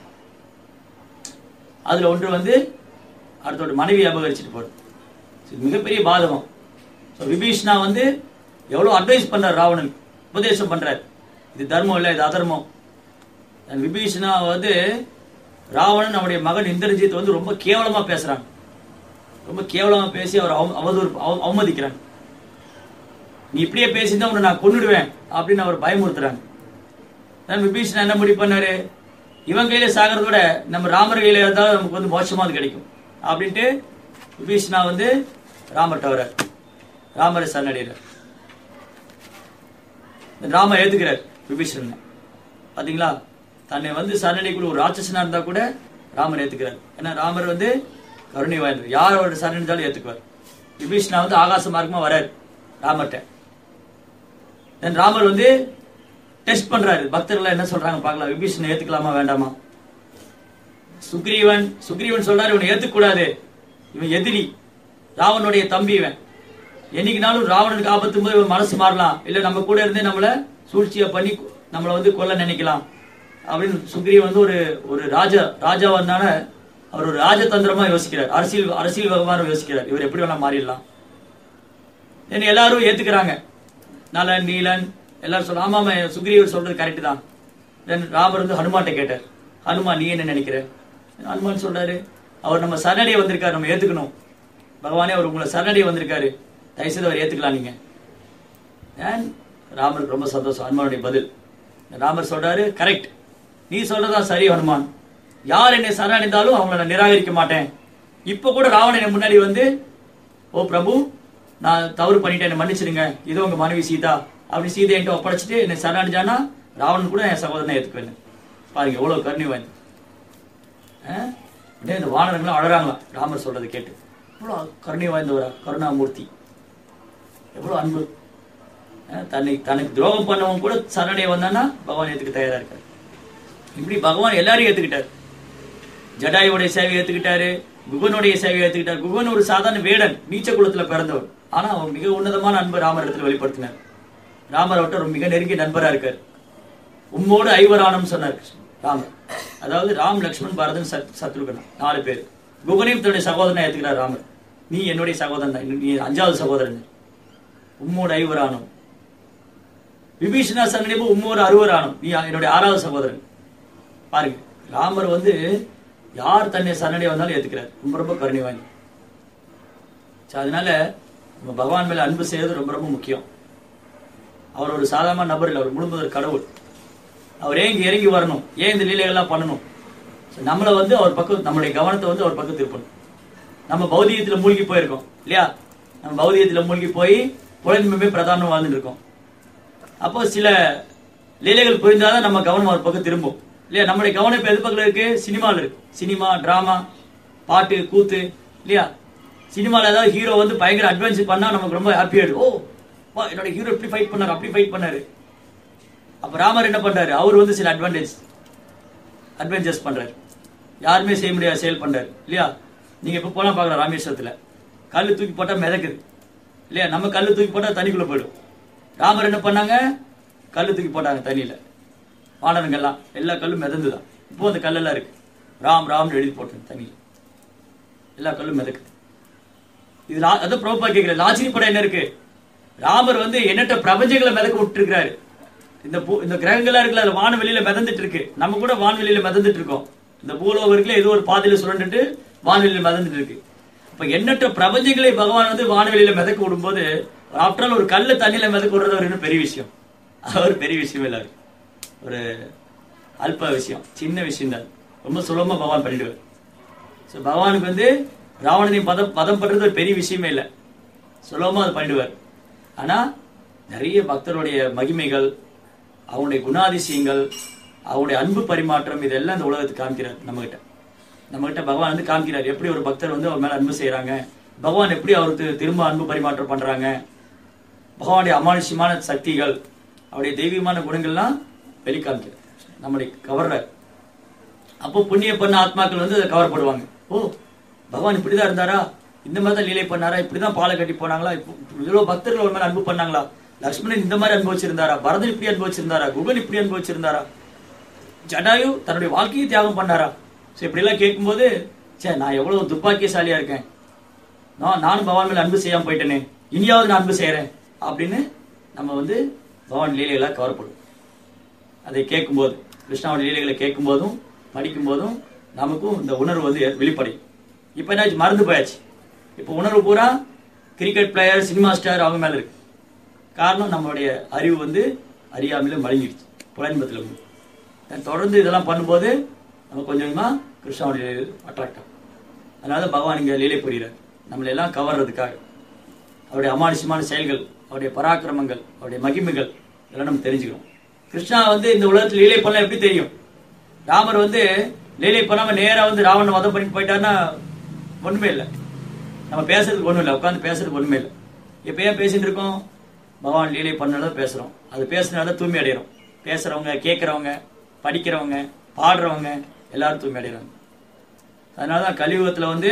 அதுல ஒன்று வந்து அடுத்தோட மனைவியை அபகரிச்சுட்டு போறது இது மிகப்பெரிய பாதகம் ஸோ விபீஷ்ணா வந்து எவ்வளவு அட்வைஸ் பண்றார் ராவணன் உபதேசம் பண்றார் இது தர்மம் இல்லை இது அதர்மம் And விபீஷ்ணா வந்து ராவணன் அவருடைய மகன் இந்திரஜித் வந்து ரொம்ப கேவலமா பேசுறாங்க ரொம்ப கேவலமா பேசி அவர் அவ- அவதூறு அவ- அவமதிக்கிறாங்க நீ இப்படியே பேசியிருந்தா உன்னை நான் கொன்னுடுவேன் அப்படின்னு அவர் பயமுறுத்துறாங்க தான் விபீஷன் என்ன முடிவு பண்ணாரு இவன் கையில சாகிறத விட நம்ம ராமர் கையில இருந்தாலும் நமக்கு வந்து மோட்சமாவது கிடைக்கும் அப்படின்ட்டு விபீஷணா வந்து ராமர்கிட்ட வர ராமரை சரணடைகிறார் ராமர் ஏத்துக்கிறார் விபீஷணன் பாத்தீங்களா தன்னை வந்து சரணடைக்குள்ள ஒரு ராட்சசனா இருந்தா கூட ராமர் ஏத்துக்கிறார் ஏன்னா ராமர் வந்து கருணை வாய்ந்தவர் யார் அவரோட சரணடைந்தாலும் ஏத்துக்குவார் விபீஷணா வந்து ஆகாச மார்க்கமா வராரு ராமர்கிட்ட தென் ராமர் வந்து டெஸ்ட் பண்றாரு பக்தர்கள் என்ன சொல்றாங்க பார்க்கலாம் விபீஷணனை ஏத்துக்கலாமா வேண்டாமா சுக்ரீவன் சுக்ரீவன் சொல்றாரு இவனை ஏத்துக்க கூடாது இவன் எதிரி ராவனுடைய தம்பி இவன் என்னைக்குனாலும் ராவணனுக்கு ஆபத்து போது இவன் மனசு மாறலாம் இல்ல நம்ம கூட இருந்தே நம்மள சூழ்ச்சியை பண்ணி நம்மள வந்து கொல்ல நினைக்கலாம் அப்படின்னு சுக்ரீவன் வந்து ஒரு ஒரு ராஜா ராஜாவா இருந்தால அவர் ஒரு ராஜதந்திரமா யோசிக்கிறார் அரசியல் அரசியல் விவகாரம் யோசிக்கிறார் இவர் எப்படி வேணா மாறிடலாம் என்ன எல்லாரும் ஏத்துக்கிறாங்க நலன் நீலன் எல்லாரும் சொல்ல ஆமா ஆமா சுக்ரீவர் சொல்றது கரெக்ட் தான் தென் ராமர் வந்து ஹனுமான்ட்ட கேட்டார் ஹனுமான் நீ என்ன நினைக்கிற ஹனுமான் சொல்றாரு அவர் நம்ம சரணடைய வந்திருக்காரு நம்ம ஏத்துக்கணும் பகவானே அவர் உங்களை சரணடைய வந்திருக்காரு தயவுசெய்து அவர் ஏத்துக்கலாம் நீங்க ஏன் ராமருக்கு ரொம்ப சந்தோஷம் ஹனுமானுடைய பதில் ராமர் சொல்றாரு கரெக்ட் நீ சொல்றதா சரி ஹனுமான் யார் என்னை சரணடைந்தாலும் அவங்கள நான் நிராகரிக்க மாட்டேன் இப்ப கூட ராவணன் என் முன்னாடி வந்து ஓ பிரபு நான் தவறு பண்ணிட்டேன் என்னை மன்னிச்சிடுங்க இதோ உங்க மனைவி சீதா அப்படி சீதை என்கிட்ட ஒப்படைச்சிட்டு என்னை சரணடைஞ்சானா ராவணன் கூட என் சகோதரனை ஏத்துக்குவேன் பாருங்க எவ்வளவு கருணை வாய்ந்து ஆஹ்? அப்படியே இந்த வானரங்களும் அழறாங்களாம் ராமர் சொல்றதை கேட்டு எவ்வளவு கருணை வாய்ந்தவரா கருணாமூர்த்தி எவ்வளவு அன்பு ஆஹ்? தன்னை தனக்கு துரோகம் பண்ணவன் கூட சரணடைய வந்தானா பகவான் ஏத்துக்க தயாரா இருக்காரு இப்படி பகவான் எல்லாரையும் ஏத்துக்கிட்டாரு ஜடாயுடைய சேவையை ஏத்துக்கிட்டாரு குகனுடைய சேவையை ஏத்துக்கிட்டாரு குகன் ஒரு சாதாரண வேடன் நீச்ச குலத்துல பிறந்தவர் ஆனா அவன் மிக உன்னதமான அன்பு ராமர் இடத்துல வெளிப்படுத்தினார் ராமர் அவர்கிட்ட ஒரு மிக நெருங்கிய நண்பரா இருக்காரு உம்மோடு ஐவரானம் சொன்னார் ராமர் அதாவது ராம் லக்ஷ்மண் பரதன் சத் சத்ருகன் நாலு பேர் குகனையும் தன்னுடைய சகோதரனை ஏத்துக்கிறார் ராமர் நீ என்னுடைய சகோதரன் தான் நீ அஞ்சாவது சகோதரன் உம்மோடு ஐவரானம் விபீஷணா சங்கடிப்பு உம்மோடு அறுவரானம் நீ என்னுடைய ஆறாவது சகோதரன் பாருங்க ராமர் வந்து யார் தன்னை சரணடை வந்தாலும் ஏத்துக்கிறார் ரொம்ப ரொம்ப கருணை வாங்கி அதனால நம்ம பகவான் மேல அன்பு செய்யறது ரொம்ப ரொம்ப முக்கியம் அவர் ஒரு சாதாரண நபர் இல்லை அவர் முழுமுதல் கடவுள் அவர் ஏன் இங்க இறங்கி வரணும் ஏன் இந்த லீலைகள்லாம் பண்ணணும் So, நம்மள வந்து அவர் பக்கம் நம்மளுடைய கவனத்தை வந்து அவர் பக்கம் திருப்பணும் நம்ம பௌதிகத்துல மூழ்கி போயிருக்கோம் இல்லையா நம்ம பௌதிகத்துல மூழ்கி போய் புலன்மையுமே பிரதானம் வாழ்ந்துட்டு இருக்கோம் அப்போ சில லீலைகள் புரிந்தாதான் நம்ம கவனம் அவர் பக்கம் திரும்பும் இல்லையா நம்மளுடைய கவனம் இப்ப எது பக்கம் இருக்கு சினிமால இருக்கு சினிமா டிராமா பாட்டு கூத்து இல்லையா சினிமால ஏதாவது ஹீரோ வந்து பயங்கர அட்வென்ச்சர் பண்ணா நமக்கு ரொம்ப ஹாப்பி ஆயிடும் ஓ வா என்னோட ஹீரோ இப்படி ஃபைட் பண்ணாரு அப்படி ஃபைட் பண்ணாரு அப்ப ராமர் என்ன பண்றாரு அவர் வந்து சில அட்வான்டேஜ் அட்வென்ச்சர்ஸ் பண்றாரு யாருமே செய்ய முடியாத செயல் பண்றாரு இல்லையா நீங்க இப்ப போலாம் பார்க்கலாம் ராமேஸ்வரத்துல கல்லு தூக்கி போட்டா மிதக்குது இல்லையா நம்ம கல்லு தூக்கி போட்டா தண்ணிக்குள்ள போயிடும் ராமர் என்ன பண்ணாங்க கல்லு தூக்கி போட்டாங்க தண்ணியில வானரங்கள்லாம் எல்லா கல்லும் மிதந்துதான் இப்போ அந்த கல்லெல்லாம் இருக்கு ராம் ராம்னு எழுதி போட்டேன் தண்ணியில எல்லா கல்லும் மிதக்குது இது லா- அதான் பிரபா கேட்கிறேன் லாஜினி படம் என்ன இருக்கு ராமர் வந்து எண்ணற்ற பிரபஞ்சங்களை மிதக்க விட்டுருக்காரு இந்த பூ இந்த கிரகங்களா இருக்குல்ல அது வானவெளியில மிதந்துட்டு இருக்கு நம்ம கூட வான்வெளியில மிதந்துட்டு இருக்கோம் இந்த பூலோகம் இருக்குல்ல ஏதோ ஒரு பாதையில சுரண்டுட்டு வான்வெளியில மிதந்துட்டு இருக்கு அப்ப எண்ணற்ற பிரபஞ்சங்களை பகவான் வந்து வானவெளியில மிதக்க விடும்போது ஆஃப்டர் ஆல் ஒரு கல்ல தண்ணியில மிதக்க விடுறது ஒரு இன்னும் பெரிய விஷயம் அது ஒரு பெரிய விஷயம் இல்ல அது. ஒரு அல்ப விஷயம் சின்ன விஷயம் தான் ரொம்ப சுலபமா பகவான் பண்ணிடுவார் ஸோ பகவானுக்கு வந்து ராவணனையும் பதம் பதம் பண்றது ஒரு பெரிய விஷயமே இல்லை சுலபமா அது பண்ணிடுவார் ஆனா நிறைய பக்தருடைய மகிமைகள் அவங்களுடைய குணாதிசயங்கள் அவங்களுடைய அன்பு பரிமாற்றம் இதெல்லாம் இந்த உலகத்துக்கு காமிக்கிறார் நம்மகிட்ட நம்மகிட்ட பகவான் வந்து காமிக்கிறார் எப்படி ஒரு பக்தர் வந்து அவர் மேல அன்பு செய்றாங்க பகவான் எப்படி அவருக்கு திரும்ப அன்பு பரிமாற்றம் பண்றாங்க பகவானுடைய அமானுஷ்யமான சக்திகள் அவருடைய தெய்வீகமான குணங்கள்லாம் வெளிக்காமிக்கிறார் நம்மளை கவர்றார் அப்போ புண்ணிய பண்ண ஆத்மாக்கள் வந்து அதை கவர் பண்ணுவாங்க ஓ பகவான் இப்படிதான் இருந்தாரா இந்த மாதிரி தான் லீலை பண்ணாரா இப்படிதான் பாலை கட்டி போனாங்களா இப்போ இவ்வளவு பக்தர்கள் ஒரு மேல அன்பு பண்ணாங்களா லக்ஷ்மணன் இந்த மாதிரி அனுபவிச்சிருந்தாரா பரதன் இப்படி அனுபவிச்சிருந்தாரா குகன் இப்படி அனுபவிச்சிருந்தாரா ஜடாயு தன்னுடைய வாழ்க்கையை தியாகம் பண்ணாரா ஸோ இப்படி எல்லாம் கேட்கும்போது சே நான் எவ்வளவு துப்பாக்கியசாலியா இருக்கேன் நான் நானும் பகவான் மேல அன்பு செய்யாம போயிட்டேனே இனியாவது நான் அன்பு செய்யறேன் அப்படின்னு நம்ம வந்து பகவான் லீலைகளை கவரப்படும் அதை கேட்கும்போது கிருஷ்ணாவுடைய லீலைகளை கேட்கும்போதும் படிக்கும்போதும் நமக்கும் இந்த உணர்வு வந்து ஏ- வெளிப்படையும் இப்போ என்னாச்சு மறந்து போயாச்சு இப்போ உணர்வு பூரா கிரிக்கெட் பிளேயர் சினிமா ஸ்டார் அவங்க மேல இருக்கு காரணம் நம்மளுடைய அறிவு வந்து அறியாமையில மழுங்கிடுச்சு புலன்பத்தில் வந்து then தொடர்ந்து இதெல்லாம் பண்ணும்போது நம்ம கொஞ்சம் கொஞ்சமா கிருஷ்ணாவுடைய அட்ராக்ட் ஆகும் அதனால தான் பகவான் இங்க லீலை புரிகிறார் நம்மளை எல்லாம் கவர்றதுக்காக அவருடைய அமானுஷ்யமான செயல்கள் அவருடைய பராக்கிரமங்கள் அவருடைய மகிமைகள் இதெல்லாம் நம்ம தெரிஞ்சுக்கிறோம் கிருஷ்ணா வந்து இந்த உலகத்துல லீலை பண்ணலாம் எப்படி தெரியும் ராமர் வந்து லீலை பண்ணாம நேரா வந்து ராவண வதம் பண்ணி போயிட்டாருன்னா ஒண்ணுமே இல்லை நம்ம பேசுறதுக்கு ஒண்ணும் இல்லை உட்காந்து பேசுறதுக்கு ஒண்ணுமே இல்லை இப்ப ஏன் பேசிட்டு இருக்கோம் பகவான் லீலை பண்ணதான் பேசுறோம் அது பேசுறதுனால தூய்மை அடைகிறோம் பேசுறவங்க கேட்கறவங்க படிக்கிறவங்க பாடுறவங்க எல்லாரும் தூய்மை அடைகிறாங்க அதனாலதான் கலியுகத்துல வந்து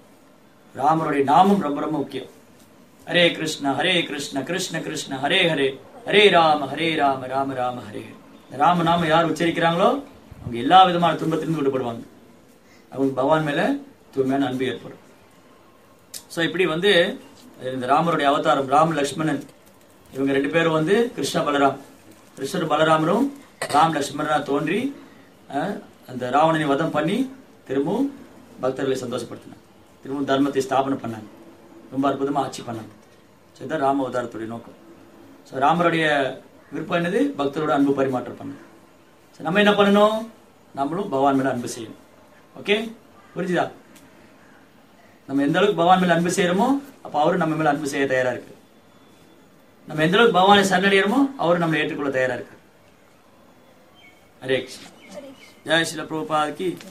ராமருடைய நாமம் ரொம்ப ரொம்ப முக்கியம் ஹரே கிருஷ்ண ஹரே கிருஷ்ண கிருஷ்ண கிருஷ்ண ஹரே ஹரே ஹரே ராம ஹரே ராம ராம ராம ஹரே ஹரே இந்த ராம நாம யார் உச்சரிக்கிறாங்களோ அவங்க எல்லா விதமான துன்பத்திலிருந்து விடுபடுவாங்க அவங்களுக்கு பகவான் மேல தூய்மையான அன்பு ஏற்படும் ஸோ இப்படி வந்து இந்த ராமருடைய அவதாரம் ராம் லக்ஷ்மணன் இவங்க ரெண்டு பேரும் வந்து கிருஷ்ண பலராம் கிருஷ்ணர் பலராமரும் ராம் லக்ஷ்மணனா தோன்றி அஹ், அந்த ராவணனை வதம் பண்ணி திரும்பவும் பக்தர்களை சந்தோஷப்படுத்தினாங்க திரும்பவும் தர்மத்தை ஸ்தாபனை பண்ணாங்க ரொம்ப அற்புதமா ஆட்சி பண்ணாங்க ஸோ இதுதான் ராம அவதாரத்துடைய நோக்கம் ஸோ ராமருடைய விருப்பம் என்னது பக்தரோட அன்பு பரிமாற்றம் பண்ணணும் ஸோ நம்ம என்ன பண்ணணும் நம்மளும் பகவான் மேல அன்பு செய்யணும் ஓகே புரிஞ்சுதா நம்ம எந்த அளவுக்கு பகவான் மேல அன்பு செய்யறோமோ அப்ப அவரும் நம்ம மேல அன்பு செய்ய தயாரா இருக்கு நம்ம எந்த அளவுக்கு பகவானை சரணடைகிறோமோ அவரும் நம்மளை ஏற்றுக்கொள்ள தயாரா இருக்கு ஹரே கிருஷ்ணா ஜெய் ஸ்ரீல பிரபுபாத் கி